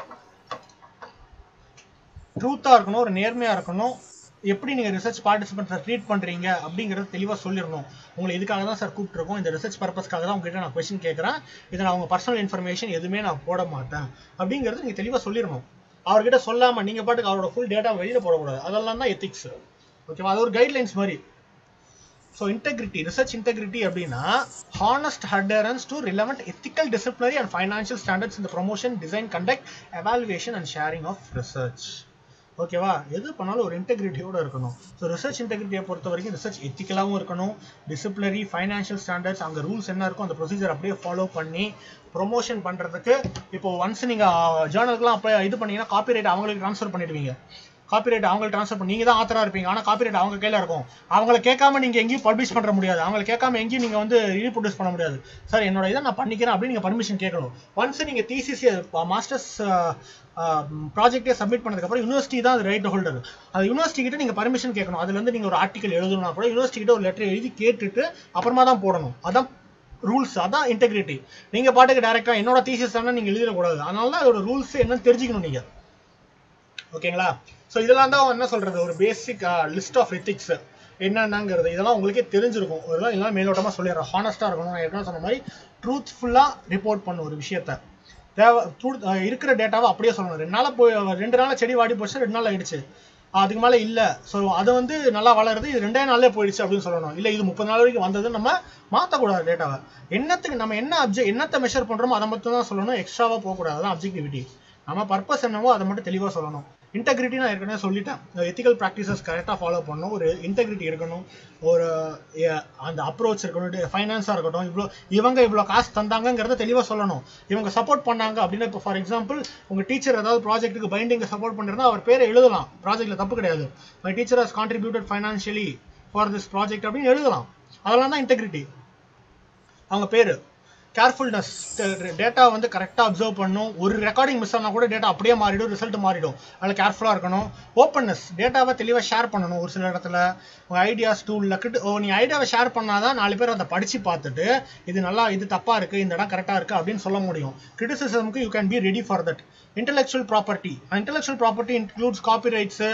ட்ரூத்தாக இருக்கணும் ஒரு நேர்மையாக இருக்கணும் எப்படி நீங்கள் ரிசர்ச் பார்ட்டிசிபெண்ட்ஸை ட்ரீட் பண்ணுறீங்க அப்படிங்கிறது தெளிவாக சொல்லிடணும் உங்களை இதுக்காக தான் சார் கூப்பிட்டுருக்கோம் இந்த ரிசர்ச் பர்பஸ்க்காக தான் உங்ககிட்ட நான் கொஸ்டின் கேட்குறேன் இதை நான் உங்க பர்சனல் இன்ஃபர்மேஷன் எதுவுமே நான் போட மாட்டேன் அப்படிங்கிறது நீங்கள் தெளிவாக சொல்லிடணும் அவர்கிட்ட சொல்லாமல் நீங்கள் பாட்டுக்கு அவரோட ஃபுல் டேட்டா வெளியில் போடக்கூடாது அதெல்லாம் தான் எத்திக்ஸ் ஓகேவா அது ஒரு கைட்லைன்ஸ் மாதிரி ஸோ இன்டெகிரிட்டி ரிசர்ச் இன்டெகிரிட்டி அப்படின்னா honest adherence to relevant ethical disciplinary and financial standards இந்த promotion design conduct evaluation and sharing of research ஓகேவா எது பண்ணாலும் ஒரு இன்டெகிரிட்டியோட இருக்கணும் ஸோ ரிசர்ச் இன்டெகிரிட்டியை பொறுத்த வரைக்கும் ரிசர்ச் எத்திக்கலாகவும் இருக்கணும் டிசிப்ளினரி ஃபைனான்ஷியல் ஸ்டாண்டர்ட்ஸ் அங்கே ரூல்ஸ் என்ன இருக்கோ அந்த ப்ரொசீஜர் அப்படியே ஃபாலோ பண்ணி ப்ரொமோஷன் பண்ணுறதுக்கு இப்போ ஒன்ஸ் நீங்கள் ஜேர்னலுக்குலாம் அப்போ இது பண்ணீங்கன்னா காப்பிரைட் அவங்களுக்கு ட்ரான்ஸ்ஃபர் பண்ணிடுவீங்க காப்பிரைட் அவங்களுக்கு ட்ரான்ஸ்ஃபர் பண்ணி நீங்க தான் ஆத்தரா இருப்பீங்க ஆனா காப்பிரைட் அவங்க கையில இருக்கும் அவங்கள கேட்காம நீங்க எங்கேயும் பப்ளிஷ் பண்ண முடியாது அவங்கள கேட்காம எங்கேயும் நீங்க வந்து ரீப்ரொடியூஸ் பண்ண முடியாது சார் என்னோட இதை நான் பண்ணிக்கிறேன் அப்படின்னு நீங்க பர்மிஷன் கேட்கணும் ஒன்ஸ் நீங்க டிசிசி மாஸ்டர்ஸ் ப்ராஜெக்டே சப்மிட் பண்ணதுக்கப்புறம் யூனிவர்சிட்டி தான் அது ரைட் ஹோல்டர் அது யூனிவர்சிட்டி கிட்ட நீங்க பர்மிஷன் கேட்கணும் அதுல இருந்து நீங்க ஒரு ஆர்டிகல் எழுதணும்னா கூட யூனிவர்சிட்டி கிட்ட ஒரு லெட்டர் எழுதி கேட்டுட்டு அப்புறமா தான் போடணும் அதான் ரூல்ஸ் அதான் இன்டெகிரிட்டி நீங்க பாட்டுக்கு டேரக்டா என்னோட தீசிஸ் தானே நீங்க எழுதிடக்கூடாது அதனால தான் அதோட ரூல்ஸ் என்னன்னு தெரிஞ்சுக்கணும் நீங்க ஓகேங்களா ஸோ இதெல்லாம் தான் என்ன சொல்றது ஒரு பேசிக் லிஸ்ட் ஆஃப் எத்திக்ஸ் என்னென்னங்கிறது இதெல்லாம் உங்களுக்கே தெரிஞ்சிருக்கும் இதெல்லாம் இதெல்லாம் மேலோட்டமாக சொல்லிடுறேன் ஹானஸ்ட்டாக இருக்கணும் நான் ஏற்கனவே சொன்ன மாதிரி ட்ரூத்ஃபுல்லாக ரிப்போர்ட் பண்ணும் ஒரு விஷயத்த தேவை truth- அஹ் இருக்கிற டேட்டாவை அப்படியே சொல்லணும் ரெண்டு நாளாக போய் ரெண்டு நாள் செடி வாடி போச்சு ரெண்டு நாள் ஆயிடுச்சு அதுக்கு மேலே இல்லை ஸோ அது வந்து நல்லா வளருது இது ரெண்டே நாள்லேயே போயிடுச்சு அப்படின்னு சொல்லணும் இல்லை இது முப்பது நாள் வரைக்கும் வந்தது நம்ம மாற்றக்கூடாது டேட்டாவை என்னத்துக்கு நம்ம என்ன அப்ஜெக்ட் என்னத்தை மெஷர் பண்ணுறோமோ அதை மட்டும் தான் சொல்லணும் எக்ஸ்ட்ராவாக போகக்கூடாது அதான் அப்ஜெக்டிவிட்டி நம்ம பர்பஸ் என்னவோ அதை மட்டும் தெளிவாக சொல்லணும் இன்டெகிரிட்டி நான் ஏற்கனவே சொல்லிட்டேன் எத்திக்கல் ப்ராக்டிசஸ் கரெக்டாக ஃபாலோ பண்ணணும் ஒரு இன்டெகிரிட்டி இருக்கணும் ஒரு அஹ், அந்த அப்ரோச் இருக்கணும் ஃபைனான்ஸாக இருக்கட்டும் இவ்வளோ இவங்க இவ்வளோ காசு தந்தாங்கங்கிறத தெளிவாக சொல்லணும் இவங்க சப்போர்ட் பண்ணாங்க அப்படின்னா இப்போ ஃபார் எக்ஸாம்பிள் உங்கள் டீச்சர் ஏதாவது ப்ராஜெக்ட்டுக்கு பைண்டிங்கை சப்போர்ட் பண்ணிருந்தா அவர் பேரை எழுதலாம் ப்ராஜெக்ட்டில் தப்பு கிடையாது my teacher has contributed financially for this project அப்படின்னு எழுதலாம் அதெல்லாம் தான் இன்டெகிரிட்டி அவங்க பேர் கேர்ஃபுல்னஸ் டேட்டா வந்து கரெக்டாக அப்சர்வ் பண்ணும் ஒரு ரெக்கார்டிங் மிஸ் ஆனால் கூட டேட்டா அப்படியே மாறிடும் ரிசல்ட் மாறிடும் அதில் கேர்ஃபுல்லாக இருக்கணும் ஓப்பன்னஸ் டேட்டாவை தெளிவாக ஷேர் பண்ணணும் ஒரு சில இடத்துல உங்கள் ஐடியாஸ் டூல் லக்கிட்டு ஓ நீ ஐடியாவை ஷேர் பண்ணாதான் நாலு பேர் அதை படித்து பார்த்துட்டு இது நல்லா இது தப்பாக இருக்குது இந்த இடம் கரெக்டாக இருக்குது அப்படின்னு சொல்ல முடியும் கிரிட்டிசிசம்க்கு you can be ready for that intellectual property intellectual property includes copyrights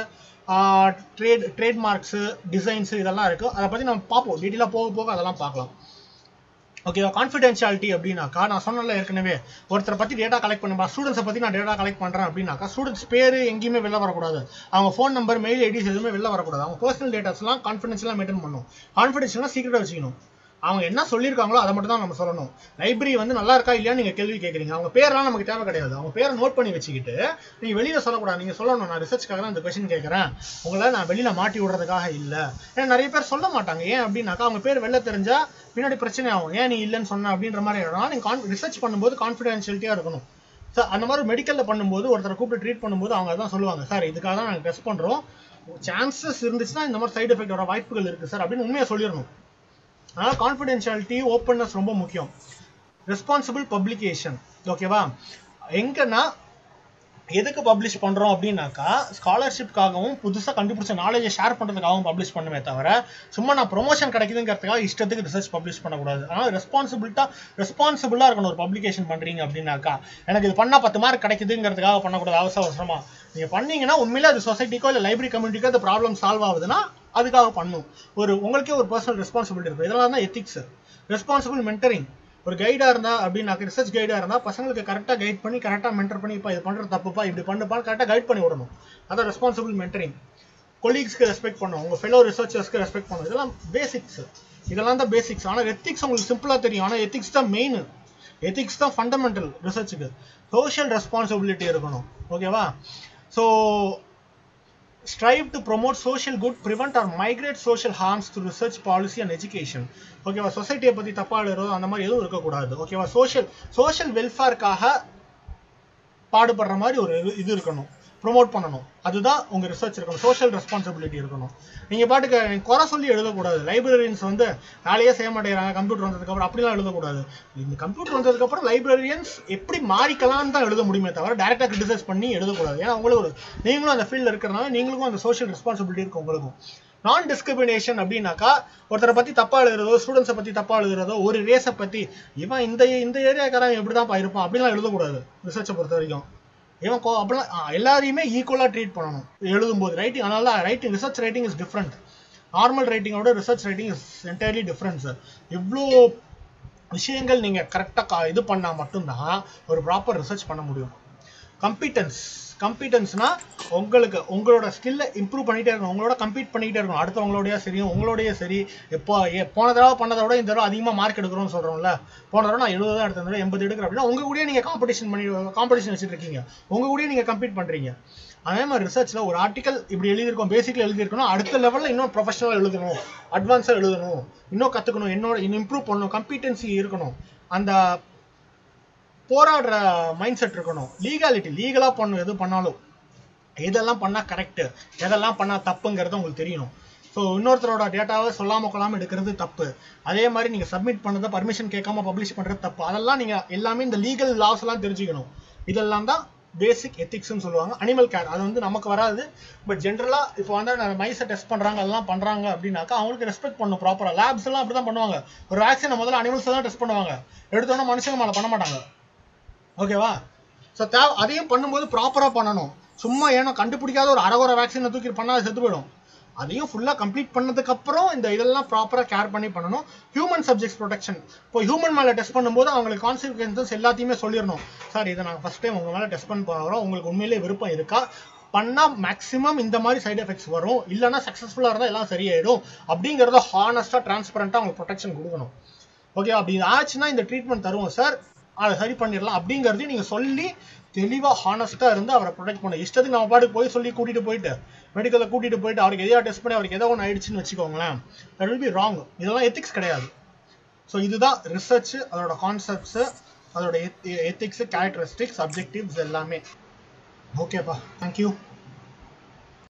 trade trademarks designs இதெல்லாம் இருக்குது அதை பற்றி நம்ம பார்ப்போம் டீட்டெயிலாக போக போக அதெல்லாம் பார்க்கலாம் ஓகேவா கான்ஃபிடென்ஷியாலிட்டி அப்படின்னாக்கா நான் சொன்னல ஏற்கனவே ஒருத்தரை பத்தி டேட்டா கலெக்ட் பண்ணுறேன் ஸ்டூடெண்ட்ஸை பத்தி நான் டேட்டா கலெக்ட் பண்றேன் அப்படின்னாக்கா ஸ்டூடெண்ட்ஸ் பேர் எங்கேயுமே வெளில வரக்கூடாது அவங்க ஃபோன் நம்பர் மெயில் ஐடிஸ் எதுவுமே வெளில வரக்கூடாது அவங்க பர்சனல் டேட்டாஸ்லாம் கான்ஃபிடென்ஷியலாக மெயின்டைன் பண்ணணும் கான்ஃபிடென்ஷியலாக சீக்கிரட்டாக வச்சுக்கணும் அவங்க என்ன சொல்லியிருக்காங்களோ அதை மட்டும் தான் நம்ம சொல்லணும் லைப்ரரி வந்து நல்லா இருக்கா இல்லையா நீங்க கேள்வி கேட்குறீங்க அவங்க பேர்லாம் நமக்கு தேவை கிடையாது அவங்க பேரை நோட் பண்ணி வச்சுக்கிட்டு நீங்க வெளியில சொல்லக்கூடாது நீங்க சொல்லணும் நான் ரிசர்ச்க்காக தான் இந்த கொஸ்டின் கேட்கறேன் உங்களை நான் வெளியில மாட்டி விடுறதுக்காக இல்ல ஏன்னா நிறைய பேர் சொல்ல மாட்டாங்க ஏன் அப்படின்னாக்கா அவங்க பேர் வெளில தெரிஞ்சா பின்னாடி பிரச்சனை ஆகும் ஏன் நீ இல்லைன்னு சொன்ன அப்படின்ற மாதிரி ஆயிடும் நீங்க ரிசர்ச் பண்ணும்போது கான்ஃபிடென்ஷியலிட்டியா இருக்கணும் சார் அந்த மாதிரி மெடிக்கல்ல பண்ணும்போது ஒருத்தரை கூப்பிட்டு ட்ரீட் பண்ணும்போது அவங்க அதான் சொல்லுவாங்க சார் இதுக்காக தான் நாங்கள் டெஸ்ட் பண்றோம் சான்சஸ் இருந்துச்சுன்னா இந்த மாதிரி சைடு எஃபெக்ட் வர வாய்ப்புகள் இருக்கு சார் அப்படின்னு உண்மையை சொல்லிடணும் அதனால கான்ஃபிடென்ஷியாலிட்டி ஓப்பன்னஸ் ரொம்ப முக்கியம் ரெஸ்பான்சிபிள் பப்ளிகேஷன் ஓகேவா எங்கன்னா எதுக்கு பப்ளிஷ் பண்றோம் அப்படின்னாக்கா ஸ்காலர்ஷிப்காகவும் புதுசா கண்டுபிடிச்ச நாலேஜை ஷேர் பண்றதுக்காகவும் பப்ளிஷ் பண்ணுமே தவிர சும்மா நான் ப்ரொமோஷன் கிடைக்குதுங்கிறதுக்காக இஷ்டத்துக்கு ரிசர்ச் பப்ளிஷ் பண்ணக்கூடாது ஆனால் ரெஸ்பான்சிபிலிட்டா ரெஸ்பான்சிபிளா இருக்கணும் ஒரு பப்ளிகேஷன் பண்றீங்க அப்படின்னாக்கா எனக்கு இது பண்ணா பத்து மார்க் கிடைக்குதுங்கிறதுக்காக பண்ணக்கூடாது அவசர அவசரமா நீங்க பண்ணீங்கன்னா உண்மையிலே அது சொசைட்டிக்கோ இல்லை லைப்ரரி கம்யூனிட்டிக்கோ அந்த ப்ராப்ளம் சால்வ் ஆகுதுன்னா அதுக்காக பண்ணும் ஒரு உங்களுக்கே ஒரு பர்சனல் ரெஸ்பான்சிபிலிட்டி இருக்கும் இதெல்லாம் தான் எத்திக்ஸ் ரெஸ்பான்சிபிள் மென்டரிங் ஒரு கைடா இருந்தா அப்படின்னாக்க ரிசர்ச் கைடா இருந்தா பசங்களுக்கு கரெக்டா கைட் பண்ணி கரெக்டா மென்டர் பண்ணி இப்போ இது பண்றது தப்புப்பா இப்படி பண்ணுப்பா கரெக்டா கைட் பண்ணி விடணும் அதான் ரெஸ்பான்சிபிள் மென்டரிங் கொலீக்ஸ்க்கு ரெஸ்பெக்ட் பண்ணும் உங்க ஃபெலோ ரிசர்ச்சர்ஸ்க்கு ரெஸ்பெக்ட் பண்ணும் இதெல்லாம் பேசிக்ஸ் இதெல்லாம் தான் பேசிக்ஸ் ஆனால் எத்திக்ஸ் உங்களுக்கு சிம்பிளா தெரியும் ஆனால் எத்திக்ஸ் தான் மெயின் எத்திக்ஸ் தான் ஃபண்டமெண்டல் ரிசர்ச்சுக்கு சோஷியல் ரெஸ்பான்சிபிலிட்டி இருக்கணும் ஓகேவா so strive to promote social good prevent or migrate social harms through research policy and education ஓகேவா சொசைட்டியை பத்தி தப்பா எழுதுறதோ அந்த மாதிரி எதுவும் இருக்கக்கூடாது ஓகேவா சோஷியல் சோஷியல் வெல்ஃபேருக்காக பாடுபடுற மாதிரி ஒரு இது இது இருக்கணும் ப்ரோமோட் பண்ணணும் அதுதான் உங்க ரிசர்ச் இருக்கணும் சோஷியல் ரெஸ்பான்சிபிலிட்டி இருக்கணும் நீங்க பாட்டுக்கு நீங்க குறை சொல்லி எழுதக்கூடாது லைப்ரரியன்ஸ் வந்து வேலையே செய்ய மாட்டேங்கிறாங்க கம்ப்யூட்டர் வந்ததுக்கு அப்புறம் அப்படிலாம் எழுதக்கூடாது இந்த கம்ப்யூட்டர் வந்ததுக்கு அப்புறம் லைப்ரரியன்ஸ் எப்படி மாறிக்கலாம்னு தான் எழுத முடியுமே தவிர டேரக்டா கிரிட்டிசைஸ் பண்ணி எழுதக்கூடாது ஏன்னா உங்களுக்கு ஒரு நீங்களும் அந்த ஃபீல்டில் இருக்கிறனால நீங்களுக்கும் அந்த சோஷியல் ரெஸ்பான்சிபிலிட்டி இருக்கு உங்களுக்கும் நான் டிஸ்கிரிமினேஷன் அப்படின்னாக்கா ஒருத்தரை பத்தி தப்பா எழுதுறதோ ஸ்டூடெண்ட்ஸை பத்தி தப்பா எழுதுறதோ ஒரு ரேஸை பத்தி இவன் இந்த இந்த ஏரியாக்காரன் எப்படிதான் இருப்பான் அப்படிலாம் எழுதக்கூடாது ரிசர்ச்சை பொறுத்த வரைக்கும் இவன் கோ அப்படிலாம் ஆ, எல்லாரையுமே ஈக்குவலாக ட்ரீட் பண்ணணும் எழுதும்போது ரைட்டிங் அதனால தான் writing research writing is different normal ரைட்டிங்கோட research writing is entirely different sir இவ்வளோ விஷயங்கள் நீங்கள் கரெக்டாக இது பண்ணால் மட்டும்தான் ஒரு ப்ராப்பர் ரிசர்ச் பண்ண முடியும் கம்பீட்டன்ஸ் கம்பீட்டன்ஸ்னா உங்களுக்கு உங்களோட ஸ்கில்லை இம்ப்ரூவ் பண்ணிட்டே இருக்கணும் உங்களோட கம்பீட் பண்ணிட்டே இருக்கணும் அடுத்தவங்களோடய சரி உங்களோடய சரி எப்போ ஏ- போன தடவை பண்ணதை விட இந்த தடவை அதிகமாக மார்க் எடுக்கிறோம்னு சொல்கிறோம்ல போன தடவை நான் எழுபது தான் எடுத்த தடவை எண்பது எடுக்கிறேன் அப்படின்னா உங்க கூடயே நீங்கள் காம்படிஷன் பண்ணி காம்படிஷன் வச்சுட்டு இருக்கீங்க உங்க கூடயே நீங்கள் கம்பீட் பண்ணுறீங்க அதே மாதிரி ரிசர்ச்சில் ஒரு ஆர்டிக்கல் இப்படி எழுதியிருக்கோம் பேசிக்கில் எழுதியிருக்கணும் அடுத்த லெவலில் இன்னும் ப்ரொஃபஷனலாக எழுதணும் அட்வான்ஸாக எழுதணும் இன்னும் கற்றுக்கணும் என்னோட இன்னும் இம்ப்ரூவ் பண்ணணும் கம்பீட்டன்சி இருக்கணும் அந்த போராடுற மைண்ட் செட் இருக்கணும் லீகாலிட்டி லீகலாக பண்ணணும் எது பண்ணாலும் எதெல்லாம் பண்ணால் கரெக்டு எதெல்லாம் பண்ணால் தப்புங்கிறது உங்களுக்கு தெரியணும் ஸோ இன்னொருத்தரோட டேட்டாவை சொல்லாம கொள்ளாம எடுக்கிறது தப்பு அதே மாதிரி நீங்கள் சப்மிட் பண்ணதை பர்மிஷன் கேட்காம பப்ளிஷ் பண்ணுறது தப்பு அதெல்லாம் நீங்கள் எல்லாமே இந்த லீகல் லாஸ் எல்லாம் தெரிஞ்சுக்கணும் இதெல்லாம் தான் பேசிக் எத்திக்ஸ்னு சொல்லுவாங்க அனிமல் கேர் அது வந்து நமக்கு வராது பட் ஜென்ரலாக இப்போ வந்து மைஸை டெஸ்ட் பண்ணுறாங்க அதெல்லாம் பண்ணுறாங்க அப்படின்னாக்கா அவங்களுக்கு ரெஸ்பெக்ட் பண்ணணும் ப்ராப்பராக லேப்ஸ் எல்லாம் அப்படி தான் பண்ணுவாங்க ஒரு வேக்சினை முதல்ல அனிமல்ஸ் தான் டெஸ்ட் பண்ணுவாங்க எடுத்தோன்னே மனுஷங்க மேலே பண்ண மாட்டாங்க ஓகேவா ஸோ தேவை அதையும் பண்ணும்போது ப்ராப்பராக பண்ணணும் சும்மா ஏன்னா கண்டுபிடிக்காத ஒரு அரகுற வேக்சினை தூக்கி பண்ணால் செத்து போயிடும் அதையும் ஃபுல்லாக கம்ப்ளீட் பண்ணதுக்கு அப்புறம் இந்த இதெல்லாம் ப்ராப்பராக கேர் பண்ணி பண்ணணும் ஹியூமன் சப்ஜெக்ட்ஸ் ப்ரொடெக்ஷன் இப்போ ஹியூமன் மேலே டெஸ்ட் பண்ணும்போது அவங்களுக்கு கான்சிக்வன்சஸ் எல்லாத்தையுமே சொல்லிடணும் சார் இதை நாங்கள் ஃபஸ்ட் டைம் உங்கள் மேலே டெஸ்ட் பண்ண போகிறோம் உங்களுக்கு உண்மையிலேயே விருப்பம் இருக்கா பண்ணால் மேக்ஸிமம் இந்த மாதிரி சைடு எஃபெக்ட்ஸ் வரும் இல்லைன்னா சக்ஸஸ்ஃபுல்லாக இருந்தால் எல்லாம் சரியாயிடும் அப்படிங்கிறத ஹானஸ்ட்டாக ட்ரான்ஸ்பரண்ட்டாக அவங்களுக்கு ப்ரொடெக்ஷன் கொடுக்கணும் ஓகே அப்படி ஆச்சுன்னா இந்த ட்ரீட்மெண்ட் தருவோம் சார் அதை சரி பண்ணிடலாம் அப்படிங்கிறதையும் நீங்கள் சொல்லி தெளிவாக ஹானஸ்ட்டாக இருந்து அவரை ப்ரொடெக்ட் பண்ண இஷ்டத்துக்கு நம்ம பாட்டுக்கு போய் சொல்லி கூட்டிகிட்டு போயிட்டு மெடிக்கலில் கூட்டிகிட்டு போயிட்டு அவருக்கு எதையா டெஸ்ட் பண்ணி அவருக்கு ஏதோ ஒன்று ஆயிடுச்சுன்னு வச்சுக்கோங்களேன் தட் வில் பி ராங் இதெல்லாம் எத்திக்ஸ் கிடையாது ஸோ இதுதான் ரிசர்ச் அதோட கான்செப்ட்ஸு அதோட எத்திக்ஸு கேரக்டரிஸ்டிக்ஸ் அப்ஜெக்டிவ்ஸ் எல்லாமே ஓகேப்பா தேங்க்யூ